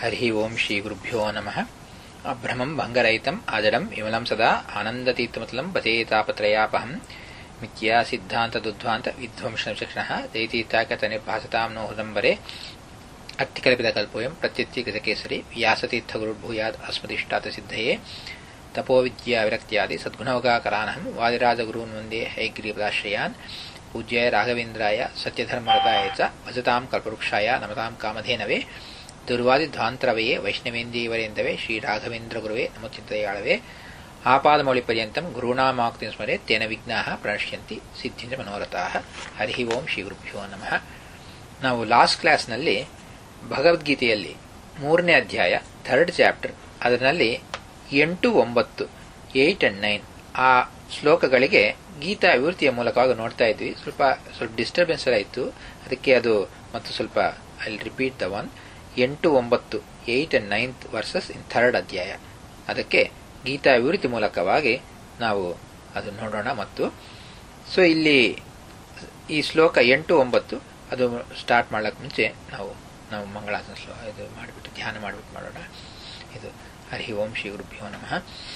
हरिः ओम् श्रीगुरुभ्यो नमः अभ्रमम् भङ्गरहितम् अजडम् विमलम् सदा आनन्दतीर्थमतलम् पतेतापत्रयापहम् मिथ्या सिद्धान्तदुद्ध्वान्त विध्वंसनशिक्षणः जयतीर्थाकतनिर्भासताम् नो हृदम्बरे अत्तिकल्पितकल्पोऽयम् प्रत्यत्यगतकेसरि व्यासतीर्थगुरुर्भूयात् अस्मदिष्टातसिद्धये तपोविद्याविरक्त्यादि सद्गुणौकाकरानहम् वादिराजगुरून् वन्दे हैग्रीपदाश्रयान् पूज्याय राघवेन्द्राय सत्यधर्मरताय च भजताम् कल्पवृक्षाय नमताम् कामधेनवे ದುರ್ವಾದಿಧ್ವಾಂತರವಯೇ ವೈಷ್ಣವೇಂದೀವರೇಂದವೇ ಶ್ರೀ ರಾಘವೇಂದ್ರ ಗುರುವೇ ನಮೋಚಿಂತೆಯಾಳವೇ ಆಪಾದಮೌಳಿ ಪರ್ಯಂತಂ ಗುರುಣಾಮಾಕ್ತಿ ಸ್ಮರೆ ತೇನ ವಿಘ್ನಾ ಪ್ರಣಶ್ಯಂತಿ ಸಿದ್ಧಿಂಚ ಮನೋರಥಾಃ ಹರಿ ಓಂ ಶ್ರೀ ಗುರುಭ್ಯೋ ನಮಃ ನಾವು ಲಾಸ್ಟ್ ಕ್ಲಾಸ್ನಲ್ಲಿ ಭಗವದ್ಗೀತೆಯಲ್ಲಿ ಮೂರನೇ ಅಧ್ಯಾಯ ಥರ್ಡ್ ಚಾಪ್ಟರ್ ಅದರಲ್ಲಿ ಎಂಟು ಒಂಬತ್ತು ಏಟ್ ಅಂಡ್ ನೈನ್ ಆ ಶ್ಲೋಕಗಳಿಗೆ ಗೀತಾ ವಿವೃತ್ತಿಯ ಮೂಲಕವಾಗಿ ನೋಡ್ತಾ ಇದ್ವಿ ಸ್ವಲ್ಪ ಸ್ವಲ್ಪ ಡಿಸ್ಟರ್ಬೆನ್ಸ್ ಎಲ್ಲ ಇತ್ತು ಅದಕ್ಕೆ ಅದು ಮತ್ತು ಸ್ವಲ್ಪ ಐ ರಿಪೀಟ್ ದ ಒನ್ ಎಂಟು ಒಂಬತ್ತು eight and ninth verses in third ಅಧ್ಯಾಯ ಅದಕ್ಕೆ ಗೀತಾ ವಿವೃತ್ತಿ ಮೂಲಕವಾಗಿ ನಾವು ಅದು ನೋಡೋಣ ಮತ್ತು ಸೊ ಇಲ್ಲಿ ಈ ಶ್ಲೋಕ ಎಂಟು ಒಂಬತ್ತು ಅದು ಸ್ಟಾರ್ಟ್ ಮಾಡ್ಲಿಕ್ಕೆ ಮುಂಚೆ ನಾವು ನಾವು ಮಂಗಳಾಸನ ಶ್ಲೋಕ ಇದು ಮಾಡಿಬಿಟ್ಟು ಧ್ಯಾನ ಮಾಡಿಬಿಟ್ಟು ಮಾಡೋಣ ಇದು ಹರಿ ಓಂ ಶ್ರೀ ಗುರುಭ್ಯೋ ನಮಃ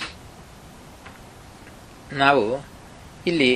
ನಾವು ಇಲ್ಲಿ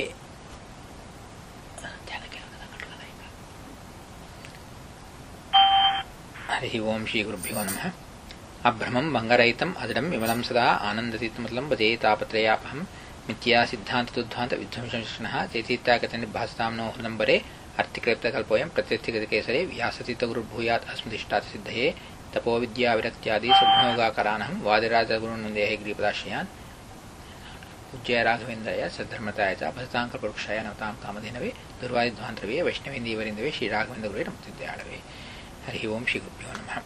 ಹರಿ ಓಂ ಶ್ರೀ ಗುರುಭ್ಯೋ ನಮಃ ಅಭ್ರಮಂ ಭಂಗರಹಿತಂ ಅಜಡಂ ವಿಮಲಂ ಸದಾ ಆನಂದತೀರ್ಥಮತಲಂ ಭಜೇ ತಾಪತ್ರಯಾಪಹಂ ಮಿಥ್ಯಾ ಸಿದ್ಧಾಂತದುದ್ಧಾಂತ ವಿಧ್ವಂಸನಃ ಚೈತೀತ್ಯಾಗತನಿರ್ಭಾಸತಾಂ ನೋ ಹೃದಂಬರೆ ಅರ್ಥಿಕೃಪ್ತಕಲ್ಪೋಯಂ ಪ್ರತ್ಯರ್ಥಿಗತಕೇಸರೆ ವ್ಯಾಸತೀರ್ಥಗುರುರ್ಭೂಯಾತ್ ಅಸ್ಮದಿಷ್ಟಾತಸಿದ್ಧಯೇ ತಪೋವಿದ್ಯಾವಿರಕ್ತ್ಯಾದಿ ಸದ್ಗುಣೋಗಾಕರಾನಹಂ ವಾದಿರಾಜಗುರುನಂದೇ ಗ್ರೀಪದಾಶ್ರಯಾನ್ ಪೂಜ್ಯ ರಾಘವೇಂದ್ರಯ ಸದ್ಧರ್ಮತಾಯ ಚ ಭಜತಾಂ ಕಲ್ಪವೃಕ್ಷಾಯ ನವತಾಂ ಕಾಮಧೇನವೇ ದುರ್ವಾದಿಧ್ವಾಂತರವೇ ವೈಷ್ಣವೇಂದೀವರಿಂದವೇ ಶ್ರೀ ರಾಘವೇಂದ್ರ ಗುರುವೇ ನಮತಿದ್ಯಾಳವೇ ಹರಿ ಓಂ ಶ್ರೀ ಗುರುಭ್ಯೋ ನಮಃ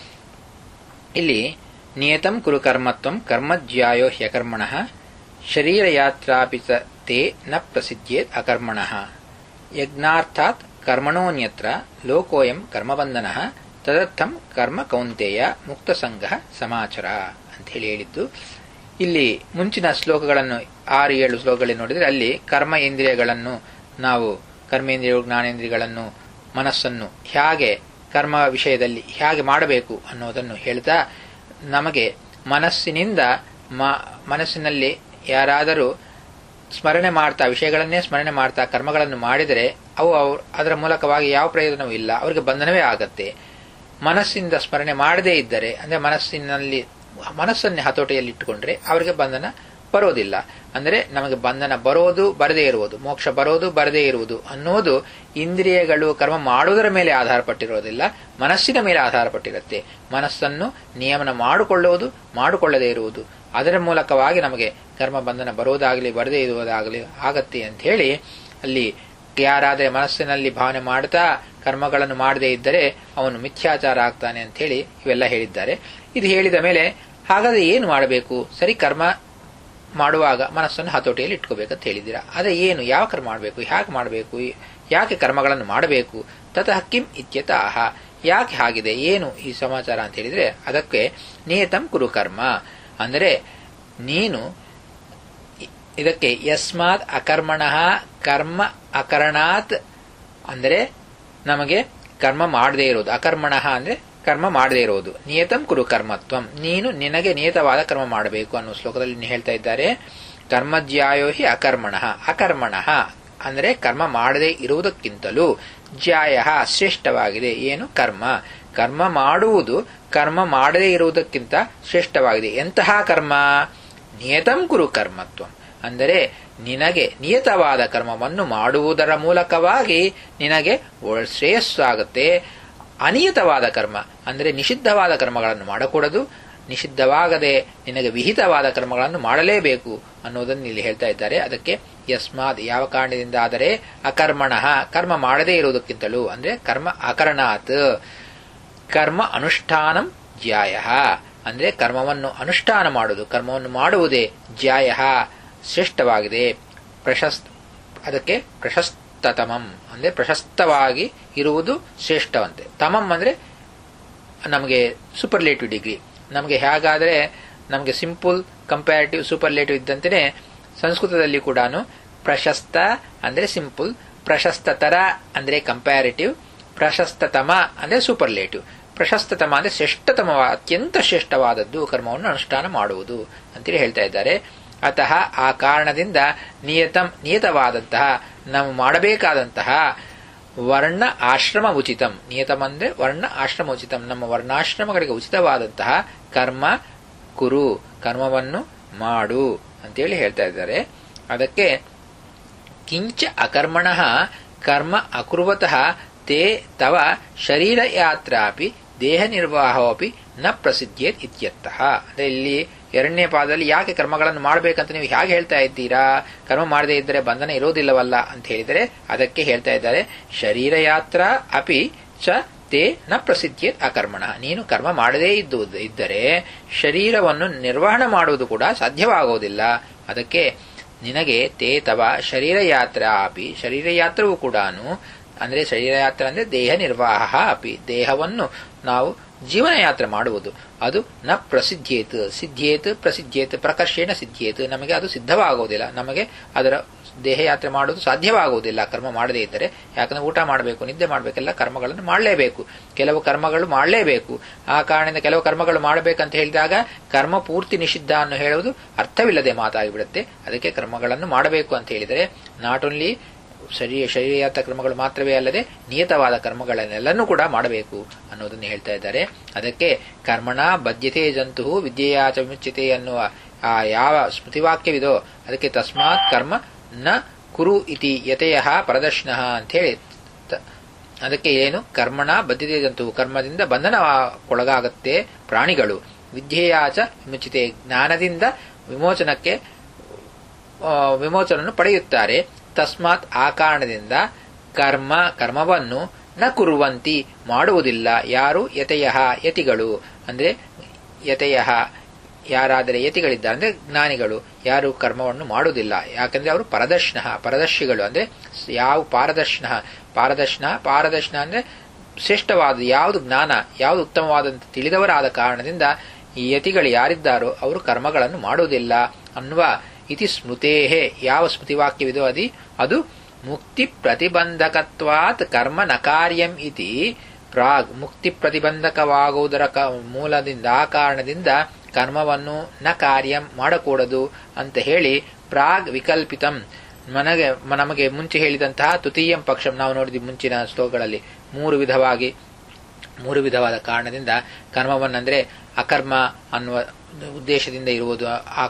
ಇಲ್ಲಿ ನಿಯತಂ ಕುರು ಕರ್ಮತ್ವಂ ಕರ್ಮಜ್ಯಾಯೋ ಹ್ಯಕರ್ಮಣ ಶರೀರಯಾತ್ರಾಪಿ ತೇ ನ ಪ್ರಸಿದ್ಧೇತ್ ಅಕರ್ಮಣ ಯಜ್ಞಾರ್ಥಾತ್ ಕರ್ಮಣೋನ್ಯತ್ರ ಲೋಕೋಯಂ ಕರ್ಮಬಂಧನ ತದರ್ಥಂ ಕರ್ಮ ಕೌಂತೆಯ ಮುಕ್ತಸಂಗ ಸಮಾಚಾರ ಅಂತ ಹೇಳಿ ಹೇಳಿದ್ದು ಇಲ್ಲಿ ಮುಂಚಿನ ಶ್ಲೋಕಗಳನ್ನು ಆರು ಏಳು ಶ್ಲೋಕಗಳಲ್ಲಿ ನೋಡಿದರೆ ಅಲ್ಲಿ ಕರ್ಮ ಇಂದ್ರಿಯಗಳನ್ನು ನಾವು ಕರ್ಮೇಂದ್ರಿಯ ಜ್ಞಾನೇಂದ್ರಿಯಗಳನ್ನು ಮನಸ್ಸನ್ನು ಹೇಗೆ ಕರ್ಮ ವಿಷಯದಲ್ಲಿ ಹೇಗೆ ಮಾಡಬೇಕು ಅನ್ನೋದನ್ನು ಹೇಳ್ತಾ ನಮಗೆ ಮನಸ್ಸಿನಿಂದ ಮನಸ್ಸಿನಲ್ಲಿ ಯಾರಾದರೂ ಸ್ಮರಣೆ ಮಾಡ್ತಾ ವಿಷಯಗಳನ್ನೇ ಸ್ಮರಣೆ ಮಾಡ್ತಾ ಕರ್ಮಗಳನ್ನು ಮಾಡಿದರೆ ಅವು ಅದರ ಮೂಲಕವಾಗಿ ಯಾವ ಪ್ರಯೋಜನವೂ ಇಲ್ಲ ಅವರಿಗೆ ಬಂಧನವೇ ಆಗತ್ತೆ ಮನಸ್ಸಿಂದ ಸ್ಮರಣೆ ಮಾಡದೇ ಇದ್ದರೆ ಅಂದರೆ ಮನಸ್ಸಿನಲ್ಲಿ ಮನಸ್ಸನ್ನೇ ಹತೋಟಿಯಲ್ಲಿ ಇಟ್ಟುಕೊಂಡ್ರೆ ಅವರಿಗೆ ಬಂಧನ ಬರೋದಿಲ್ಲ ಅಂದರೆ ನಮಗೆ ಬಂಧನ ಬರೋದು ಬರದೇ ಇರುವುದು ಮೋಕ್ಷ ಬರೋದು ಬರದೇ ಇರುವುದು ಅನ್ನೋದು ಇಂದ್ರಿಯಗಳು ಕರ್ಮ ಮಾಡುವುದರ ಮೇಲೆ ಆಧಾರಪಟ್ಟಿರೋದಿಲ್ಲ ಮನಸ್ಸಿನ ಮೇಲೆ ಆಧಾರಪಟ್ಟಿರುತ್ತೆ ಮನಸ್ಸನ್ನು ನಿಯಮನ ಮಾಡಿಕೊಳ್ಳುವುದು ಮಾಡಿಕೊಳ್ಳದೇ ಇರುವುದು ಅದರ ಮೂಲಕವಾಗಿ ನಮಗೆ ಕರ್ಮ ಬಂಧನ ಬರೋದಾಗಲಿ ಬರದೇ ಇರುವುದಾಗಲಿ ಆಗತ್ತೆ ಅಂತ ಹೇಳಿ ಅಲ್ಲಿ ಯಾರಾದರೆ ಮನಸ್ಸಿನಲ್ಲಿ ಭಾವನೆ ಮಾಡ್ತಾ ಕರ್ಮಗಳನ್ನು ಮಾಡದೇ ಇದ್ದರೆ ಅವನು ಮಿಥ್ಯಾಚಾರ ಆಗ್ತಾನೆ ಅಂತ ಹೇಳಿ ಇವೆಲ್ಲ ಹೇಳಿದ್ದಾರೆ ಇದು ಹೇಳಿದ ಮೇಲೆ ಹಾಗಾದ್ರೆ ಏನು ಮಾಡಬೇಕು ಸರಿ ಕರ್ಮ ಮಾಡುವಾಗ ಮನಸ್ಸನ್ನು ಹತೋಟಿಯಲ್ಲಿ ಇಟ್ಕೋಬೇಕಂತ ಹೇಳಿದ್ದೀರಾ ಅದೇ ಏನು ಯಾವ ಕರ್ಮ ಮಾಡಬೇಕು ಯಾಕೆ ಮಾಡಬೇಕು ಯಾಕೆ ಕರ್ಮಗಳನ್ನು ಮಾಡಬೇಕು ತತಃ ಕಿಂ ಇತ್ಯತಃ ಯಾಕೆ ಆಗಿದೆ ಏನು ಈ ಸಮಾಚಾರ ಅಂತ ಹೇಳಿದ್ರೆ ಅದಕ್ಕೆ ನಿಯತಂ ಕುರು ಕರ್ಮ ಅಂದರೆ ನೀನು ಇದಕ್ಕೆ ಯಸ್ಮಾತ್ ಅಕರ್ಮಣ ಕರ್ಮ ಅಕರಣಾತ್ ಅಂದರೆ ನಮಗೆ ಕರ್ಮ ಮಾಡದೇ ಇರೋದು ಅಕರ್ಮಣ ಅಂದ್ರೆ ಕರ್ಮ ಮಾಡದೇ ಇರೋದು ನಿಯತಂ ಕುರು ಕರ್ಮತ್ವಂ ನೀನು ನಿನಗೆ ನಿಯತವಾದ ಕರ್ಮ ಮಾಡಬೇಕು ಅನ್ನೋ ಶ್ಲೋಕದಲ್ಲಿ ಹೇಳ್ತಾ ಇದ್ದಾರೆ ಕರ್ಮಜ್ಯಾಯೋ ಹಿ ಅಕರ್ಮಣ ಅಕರ್ಮಣ ಅಂದರೆ ಕರ್ಮ ಮಾಡದೇ ಇರುವುದಕ್ಕಿಂತಲೂ ಜ್ಯಾಯ ಶ್ರೇಷ್ಠವಾಗಿದೆ ಏನು ಕರ್ಮ ಕರ್ಮ ಮಾಡುವುದು ಕರ್ಮ ಮಾಡದೇ ಇರುವುದಕ್ಕಿಂತ ಶ್ರೇಷ್ಠವಾಗಿದೆ ಎಂತಹ ಕರ್ಮ ನಿಯತಂ ಕುರು ಕರ್ಮತ್ವಂ ಅಂದರೆ ನಿನಗೆ ನಿಯತವಾದ ಕರ್ಮವನ್ನು ಮಾಡುವುದರ ಮೂಲಕವಾಗಿ ನಿನಗೆ ಶ್ರೇಯಸ್ಸಾಗುತ್ತೆ ಅನಿಯತವಾದ ಕರ್ಮ ಅಂದರೆ ನಿಷಿದ್ಧವಾದ ಕರ್ಮಗಳನ್ನು ಮಾಡಕೂಡದು ನಿಷಿದ್ಧವಾಗದೆ ನಿನಗೆ ವಿಹಿತವಾದ ಕರ್ಮಗಳನ್ನು ಮಾಡಲೇಬೇಕು ಅನ್ನೋದನ್ನು ಇಲ್ಲಿ ಹೇಳ್ತಾ ಇದ್ದಾರೆ ಅದಕ್ಕೆ ಯಸ್ಮಾತ್ ಯಾವ ಕಾರಣದಿಂದ ಆದರೆ ಅಕರ್ಮಣ ಕರ್ಮ ಮಾಡದೇ ಇರುವುದಕ್ಕಿಂತಲೂ ಅಂದರೆ ಕರ್ಮ ಅಕರಣಾತ್ ಕರ್ಮ ಅನುಷ್ಠಾನಂ ಜ್ಯಾಯ ಅಂದರೆ ಕರ್ಮವನ್ನು ಅನುಷ್ಠಾನ ಮಾಡುವುದು ಕರ್ಮವನ್ನು ಮಾಡುವುದೇ ಜ್ಯಾಯ ಶ್ರೇಷ್ಠವಾಗಿದೆ ಪ್ರಶಸ್ತ ಅದಕ್ಕೆ ಪ್ರಶಸ್ತತಮಂ ಅಂದರೆ ಪ್ರಶಸ್ತವಾಗಿ ಇರುವುದು ಶ್ರೇಷ್ಠವಂತೆ ತಮಂ ಅಂದರೆ ನಮಗೆ ಸೂಪರ್ಲೇಟಿವ್ ಡಿಗ್ರಿ ನಮಗೆ ಹೇಗಾದರೆ ನಮಗೆ ಸಿಂಪಲ್ ಕಂಪ್ಯಾರಿಟಿವ್ ಸೂಪರ್ಲೇಟಿವ್ ಇದ್ದಂತೆಯೇ ಸಂಸ್ಕೃತದಲ್ಲಿ ಕೂಡ ಪ್ರಶಸ್ತ ಅಂದರೆ ಸಿಂಪಲ್ ಪ್ರಶಸ್ತತರ ಅಂದರೆ ಕಂಪ್ಯಾರಿಟಿವ್ ಪ್ರಶಸ್ತತಮ ಅಂದರೆ ಸೂಪರ್ಲೇಟಿವ್ ಪ್ರಶಸ್ತತಮ ಅಂದರೆ ಶ್ರೇಷ್ಠತಮ ಅತ್ಯಂತ ಶ್ರೇಷ್ಠವಾದದ್ದು ಕರ್ಮವನ್ನು ಅನುಷ್ಠಾನ ಮಾಡುವುದು ಅಂತೇಳಿ ಹೇಳ್ತಾ ಇದ್ದಾರೆ ಅತಃ ಆ ಕಾರಣದಿಂದ ನಿಯತಂ ನಿಯತವಾದಂತಹ ನಾವು ಮಾಡಬೇಕಾದಂತಹ ವರ್ಣ ಆಶ್ರಮ ಉಚಿತಂ ನಿಯತಂ ಅಂದ್ರೆ ವರ್ಣ ಆಶ್ರಮ ಉಚಿತಂ ನಮ್ಮ ವರ್ಣಾಶ್ರಮಗಳಿಗೆ ಉಚಿತವಾದಂತಹ ಕರ್ಮ ಕುರು ಕರ್ಮವನ್ನು ಮಾಡು ಅಂತೇಳಿ ಹೇಳ್ತಾ ಇದ್ದಾರೆ ಅದಕ್ಕೆ ಕಿಂಚ ಅಕರ್ಮಣ ಕರ್ಮ ಅಕುರ್ವತಃ ತೇ ತವ ಶರೀರ ಯಾತ್ರಾಪಿ ದೇಹ ನಿರ್ವಾಹವಪಿ ನ ಪ್ರಸಿದ್ಧೇತ್ ಇತ್ಯರ್ಥಃ ಅಂದ್ರೆ ಇಲ್ಲಿ ಎರಡನೇ ಪಾದದಲ್ಲಿ ಯಾಕೆ ಕರ್ಮಗಳನ್ನು ಮಾಡಬೇಕಂತ ನೀವು ಹೇಗೆ ಹೇಳ್ತಾ ಇದ್ದೀರಾ ಕರ್ಮ ಮಾಡದೇ ಇದ್ದರೆ ಬಂಧನ ಇರೋದಿಲ್ಲವಲ್ಲ ಅಂತ ಹೇಳಿದರೆ ಅದಕ್ಕೆ ಹೇಳ್ತಾ ಇದ್ದಾರೆ ಶರೀರ ಯಾತ್ರಾ ಅಪಿ ಚ ತೇ ನ ಪ್ರಸಿದ್ಧೇತ್ ಅಕರ್ಮಣ ನೀನು ಕರ್ಮ ಮಾಡದೇ ಇದ್ದು ಇದ್ದರೆ ಶರೀರವನ್ನು ನಿರ್ವಹಣೆ ಮಾಡುವುದು ಕೂಡ ಸಾಧ್ಯವಾಗುವುದಿಲ್ಲ ಅದಕ್ಕೆ ನಿನಗೆ ತೇ ತವ ಶರೀರ ಯಾತ್ರಾ ಅಪಿ ಶರೀರ ಯಾತ್ರವೂ ಕೂಡ ಅಂದ್ರೆ ಶರೀರ ಯಾತ್ರೆ ಅಂದ್ರೆ ದೇಹ ನಿರ್ವಾಹ ಅಪಿ ದೇಹವನ್ನು ನಾವು ಜೀವನ ಯಾತ್ರೆ ಮಾಡುವುದು ಅದು ನ ಪ್ರಸಿದ್ಧೇತ್ ಸಿದ್ಧೇತ್ ಪ್ರಸಿದ್ಧೇತ್ ಪ್ರಕರ್ಷೇಣ ಸಿದ್ಧೇತ್ ನಮಗೆ ಅದು ಸಿದ್ಧವಾಗುವುದಿಲ್ಲ ನಮಗೆ ಅದರ ದೇಹ ಯಾತ್ರೆ ಮಾಡುವುದು ಸಾಧ್ಯವಾಗುವುದಿಲ್ಲ ಕರ್ಮ ಮಾಡದೇ ಇದ್ದರೆ ಯಾಕಂದ್ರೆ ಊಟ ಮಾಡಬೇಕು ನಿದ್ದೆ ಮಾಡಬೇಕೆಲ್ಲ ಕರ್ಮಗಳನ್ನು ಮಾಡಲೇಬೇಕು ಕೆಲವು ಕರ್ಮಗಳು ಮಾಡಲೇಬೇಕು ಆ ಕಾರಣದಿಂದ ಕೆಲವು ಕರ್ಮಗಳು ಮಾಡಬೇಕಂತ ಹೇಳಿದಾಗ ಕರ್ಮ ಪೂರ್ತಿ ನಿಷಿದ್ಧ ಅನ್ನು ಹೇಳುವುದು ಅರ್ಥವಿಲ್ಲದೆ ಮಾತಾಗಿಬಿಡುತ್ತೆ ಅದಕ್ಕೆ ಕರ್ಮಗಳನ್ನು ಮಾಡಬೇಕು ಅಂತ ಹೇಳಿದರೆ ನಾಟ್ ಓನ್ಲಿ ಶರೀರ ಶರೀರಯಾತ ಕ್ರಮಗಳು ಮಾತ್ರವೇ ಅಲ್ಲದೆ ನಿಯತವಾದ ಕರ್ಮಗಳನ್ನೆಲ್ಲನೂ ಕೂಡ ಮಾಡಬೇಕು ಅನ್ನೋದನ್ನು ಹೇಳ್ತಾ ಇದ್ದಾರೆ ಅದಕ್ಕೆ ಕರ್ಮಣ ಬದ್ಧತೆ ಜಂತು ವಿದ್ಯೆಯಾಚ ವಿಮುಚ್ಯತೆ ಅನ್ನುವ ಆ ಯಾವ ಸ್ಮೃತಿವಾಕ್ಯವಿದೋ ಅದಕ್ಕೆ ತಸ್ಮಾತ್ ಕರ್ಮ ನ ಕುರು ಇತಿ ಯತೆಯ ಪ್ರದರ್ಶನ ಅಂತೇಳಿ ಅದಕ್ಕೆ ಏನು ಕರ್ಮಣ ಬದ್ಧತೆ ಜಂತು ಕರ್ಮದಿಂದ ಬಂಧನಕ್ಕೊಳಗಾಗತ್ತೆ ಪ್ರಾಣಿಗಳು ವಿದ್ಯೆಯಾಚ ವಿಮುಚಿತೆ ಜ್ಞಾನದಿಂದ ವಿಮೋಚನಕ್ಕೆ ವಿಮೋಚನನ್ನು ಪಡೆಯುತ್ತಾರೆ ತಸ್ಮಾತ್ ಆ ಕಾರಣದಿಂದ ಕರ್ಮ ಕರ್ಮವನ್ನು ನ ಕುರುವಂತಿ ಮಾಡುವುದಿಲ್ಲ ಯಾರು ಯತೆಯ ಯತಿಗಳು ಅಂದ್ರೆ ಯತೆಯ ಯಾರಾದರೆ ಯತಿಗಳಿದ್ದಾರೆ ಅಂದ್ರೆ ಜ್ಞಾನಿಗಳು ಯಾರು ಕರ್ಮವನ್ನು ಮಾಡುವುದಿಲ್ಲ ಯಾಕಂದ್ರೆ ಅವರು ಪರದರ್ಶನ ಪರದರ್ಶಿಗಳು ಅಂದ್ರೆ ಯಾವ ಪಾರದರ್ಶನ ಪಾರದರ್ಶನ ಪಾರದರ್ಶನ ಅಂದ್ರೆ ಶ್ರೇಷ್ಠವಾದ ಯಾವುದು ಜ್ಞಾನ ಯಾವುದು ಉತ್ತಮವಾದಂತ ತಿಳಿದವರಾದ ಕಾರಣದಿಂದ ಈ ಯತಿಗಳು ಯಾರಿದ್ದಾರೋ ಅವರು ಕರ್ಮಗಳನ್ನು ಮಾಡುವುದಿಲ್ಲ ಅನ್ನುವ ಇತಿ ಸ್ಮೃತೇಹೇ ಯಾವ ಸ್ಮೃತಿವಾಕ್ಯವಿದೋ ಅದಿ ಅದು ಮುಕ್ತಿ ಪ್ರತಿಬಂಧಕತ್ವಾತ್ ಕರ್ಮ ನಕಾರ್ಯಂ ಇತಿ ಪ್ರಾಗ್ ಮುಕ್ತಿ ಪ್ರತಿಬಂಧಕವಾಗುವುದರ ಮೂಲದಿಂದ ಆ ಕಾರಣದಿಂದ ಕರ್ಮವನ್ನು ನ ಕಾರ್ಯಂ ಮಾಡಕೂಡದು ಅಂತ ಹೇಳಿ ಪ್ರಾಗ್ ವಿಕಲ್ಪಿತಂ ನನಗೆ ನಮಗೆ ಮುಂಚೆ ಹೇಳಿದಂತಹ ತೃತೀಯಂ ಪಕ್ಷಂ ನಾವು ನೋಡಿದ್ವಿ ಮುಂಚಿನ ಶ್ಲೋಕಗಳಲ್ಲಿ ಮೂರು ವಿಧವಾಗಿ ಮೂರು ವಿಧವಾದ ಕಾರಣದಿಂದ ಕರ್ಮವನ್ನಂದ್ರೆ ಅಕರ್ಮ ಅನ್ನುವ ಉದ್ದೇಶದಿಂದ ಇರುವುದು ಆ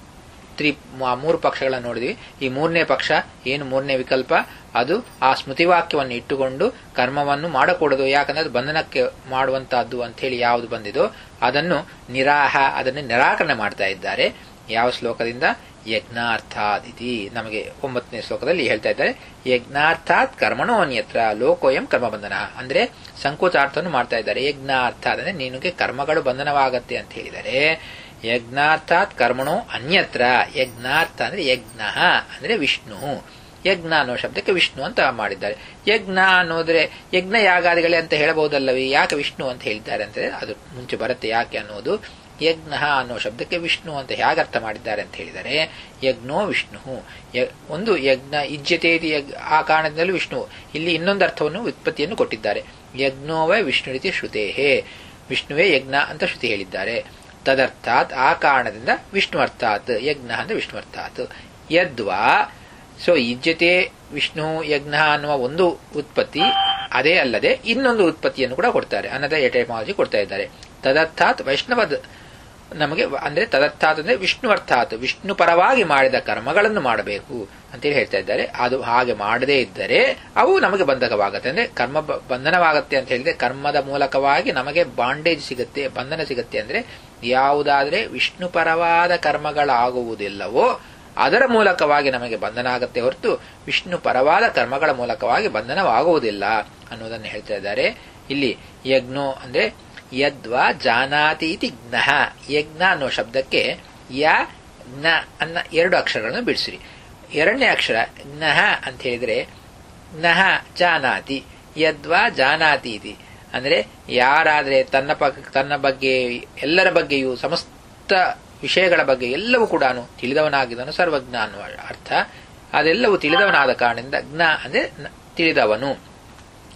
ತ್ರಿ ಮೂರು ಪಕ್ಷಗಳನ್ನು ನೋಡಿದ್ವಿ ಈ ಮೂರನೇ ಪಕ್ಷ ಏನು ಮೂರನೇ ವಿಕಲ್ಪ ಅದು ಆ ಸ್ಮೃತಿವಾಕ್ಯವನ್ನು ಇಟ್ಟುಕೊಂಡು ಕರ್ಮವನ್ನು ಮಾಡಕೂಡದು ಯಾಕಂದ್ರೆ ಅದು ಬಂಧನಕ್ಕೆ ಮಾಡುವಂತಹದ್ದು ಅಂತ ಹೇಳಿ ಯಾವುದು ಬಂದಿದೋ ಅದನ್ನು ನಿರಾಹ ಅದನ್ನು ನಿರಾಕರಣೆ ಮಾಡ್ತಾ ಇದ್ದಾರೆ ಯಾವ ಶ್ಲೋಕದಿಂದ ಯಜ್ಞಾರ್ಥಾದಿತಿ ನಮಗೆ ಒಂಬತ್ತನೇ ಶ್ಲೋಕದಲ್ಲಿ ಹೇಳ್ತಾ ಇದ್ದಾರೆ ಯಜ್ಞಾರ್ಥಾತ್ ಕರ್ಮಣೋ ಅನ್ಯತ್ರ ಲೋಕೋಯಂ ಕರ್ಮ ಬಂಧನ ಅಂದ್ರೆ ಸಂಕೋಚಾರ್ಥವನ್ನು ಮಾಡ್ತಾ ಇದ್ದಾರೆ ಯಜ್ಞಾರ್ಥ ಅಂದ್ರೆ ನಿನಗೆ ಕರ್ಮಗಳು ಬಂಧನವಾಗತ್ತೆ ಅಂತ ಹೇಳಿದರೆ ಯಜ್ಞಾರ್ಥಾತ್ ಕರ್ಮಣೋ ಅನ್ಯತ್ರ ಯಜ್ಞಾರ್ಥ ಅಂದ್ರೆ ಯಜ್ಞ ಅಂದ್ರೆ ವಿಷ್ಣು ಯಜ್ಞ ಅನ್ನೋ ಶಬ್ದಕ್ಕೆ ವಿಷ್ಣು ಅಂತ ಮಾಡಿದ್ದಾರೆ ಯಜ್ಞ ಅನ್ನೋದ್ರೆ ಯಜ್ಞ ಯಾಗಾದಿಗಳೇ ಅಂತ ಹೇಳಬಹುದಲ್ಲವೇ ಯಾಕೆ ವಿಷ್ಣು ಅಂತ ಹೇಳ್ತಾರೆ ಅಂತ ಅದು ಮುಂಚೆ ಬರುತ್ತೆ ಯಾಕೆ ಅನ್ನೋದು ಯಜ್ಞ ಅನ್ನೋ ಶಬ್ದಕ್ಕೆ ವಿಷ್ಣು ಅಂತ ಹೇಗೆ ಅರ್ಥ ಮಾಡಿದ್ದಾರೆ ಅಂತ ಹೇಳಿದರೆ ಯಜ್ಞೋ ವಿಷ್ಣು ಒಂದು ಯಜ್ಞ ಇಜ್ಜತೆ ಆ ಕಾರಣದಿಂದಲೂ ವಿಷ್ಣು ಇಲ್ಲಿ ಇನ್ನೊಂದು ಅರ್ಥವನ್ನು ಉತ್ಪತ್ತಿಯನ್ನು ಕೊಟ್ಟಿದ್ದಾರೆ ಯಜ್ಞೋವೇ ವಿಷ್ಣು ರೀತಿ ಶ್ರುತೇಹೇ ವಿಷ್ಣುವೇ ಯಜ್ಞ ಅಂತ ಶ್ರುತಿ ಹೇಳಿದ್ದಾರೆ ತದರ್ಥಾತ್ ಆ ಕಾರಣದಿಂದ ವಿಷ್ಣು ಅರ್ಥಾತ್ ಯಜ್ಞ ಅಂದ್ರೆ ವಿಷ್ಣು ಅರ್ಥಾತ್ ಯದ್ವಾ ಸೊ ಇಜ್ಜತೆ ವಿಷ್ಣು ಯಜ್ಞ ಅನ್ನುವ ಒಂದು ಉತ್ಪತ್ತಿ ಅದೇ ಅಲ್ಲದೆ ಇನ್ನೊಂದು ಉತ್ಪತ್ತಿಯನ್ನು ಕೂಡ ಕೊಡ್ತಾರೆ ಅನ್ನದ ಎಟೈಮಾಲಜಿ ಕೊಡ್ತಾ ಇದ್ದಾರೆ ತದರ್ಥಾತ್ ವೈಷ್ಣವದ ನಮಗೆ ಅಂದ್ರೆ ತದರ್ಥಾತ್ ಅಂದ್ರೆ ವಿಷ್ಣು ಅರ್ಥಾತ್ ವಿಷ್ಣು ಪರವಾಗಿ ಮಾಡಿದ ಕರ್ಮಗಳನ್ನು ಮಾಡಬೇಕು ಅಂತೇಳಿ ಹೇಳ್ತಾ ಇದ್ದಾರೆ ಅದು ಹಾಗೆ ಮಾಡದೇ ಇದ್ದರೆ ಅವು ನಮಗೆ ಬಂಧಕವಾಗುತ್ತೆ ಅಂದ್ರೆ ಕರ್ಮ ಬಂಧನವಾಗುತ್ತೆ ಅಂತ ಹೇಳಿದ್ರೆ ಕರ್ಮದ ಮೂಲಕವಾಗಿ ನಮಗೆ ಬಾಂಡೇಜ್ ಸಿಗುತ್ತೆ ಬಂಧನ ಸಿಗುತ್ತೆ ಅಂದ್ರೆ ಯಾವುದಾದ್ರೆ ವಿಷ್ಣು ಪರವಾದ ಕರ್ಮಗಳಾಗುವುದಿಲ್ಲವೋ ಅದರ ಮೂಲಕವಾಗಿ ನಮಗೆ ಬಂಧನ ಆಗುತ್ತೆ ಹೊರತು ವಿಷ್ಣು ಪರವಾದ ಕರ್ಮಗಳ ಮೂಲಕವಾಗಿ ಬಂಧನವಾಗುವುದಿಲ್ಲ ಅನ್ನೋದನ್ನು ಹೇಳ್ತಾ ಇದ್ದಾರೆ ಇಲ್ಲಿ ಯಜ್ಞೋ ಅಂದ್ರೆ ಯದ್ವಾ ಜಾನಾತಿ ಇತಿ ಜ್ಞ ಯಜ್ಞ ಅನ್ನೋ ಶಬ್ದಕ್ಕೆ ಯ ಜ್ಞ ಅನ್ನ ಎರಡು ಅಕ್ಷರಗಳನ್ನು ಬಿಡಿಸಿರಿ ಎರಡನೇ ಅಕ್ಷರ ಜ್ಞಃ ಅಂತ ಹೇಳಿದ್ರೆ ಜ್ಞಃ ಜಾನಾತಿ ಯದ್ವಾ ಜಾನಾತಿ ಇತಿ ಅಂದ್ರೆ ಯಾರಾದ್ರೆ ತನ್ನ ತನ್ನ ಬಗ್ಗೆ ಎಲ್ಲರ ಬಗ್ಗೆಯೂ ಸಮಸ್ತ ವಿಷಯಗಳ ಬಗ್ಗೆ ಎಲ್ಲವೂ ಕೂಡ ತಿಳಿದವನಾಗಿದ್ದನು ಸರ್ವಜ್ಞ ಅನ್ನುವ ಅರ್ಥ ಅದೆಲ್ಲವೂ ತಿಳಿದವನಾದ ಕಾರಣದಿಂದ ಜ್ಞ ಅಂದ್ರೆ ತಿಳಿದವನು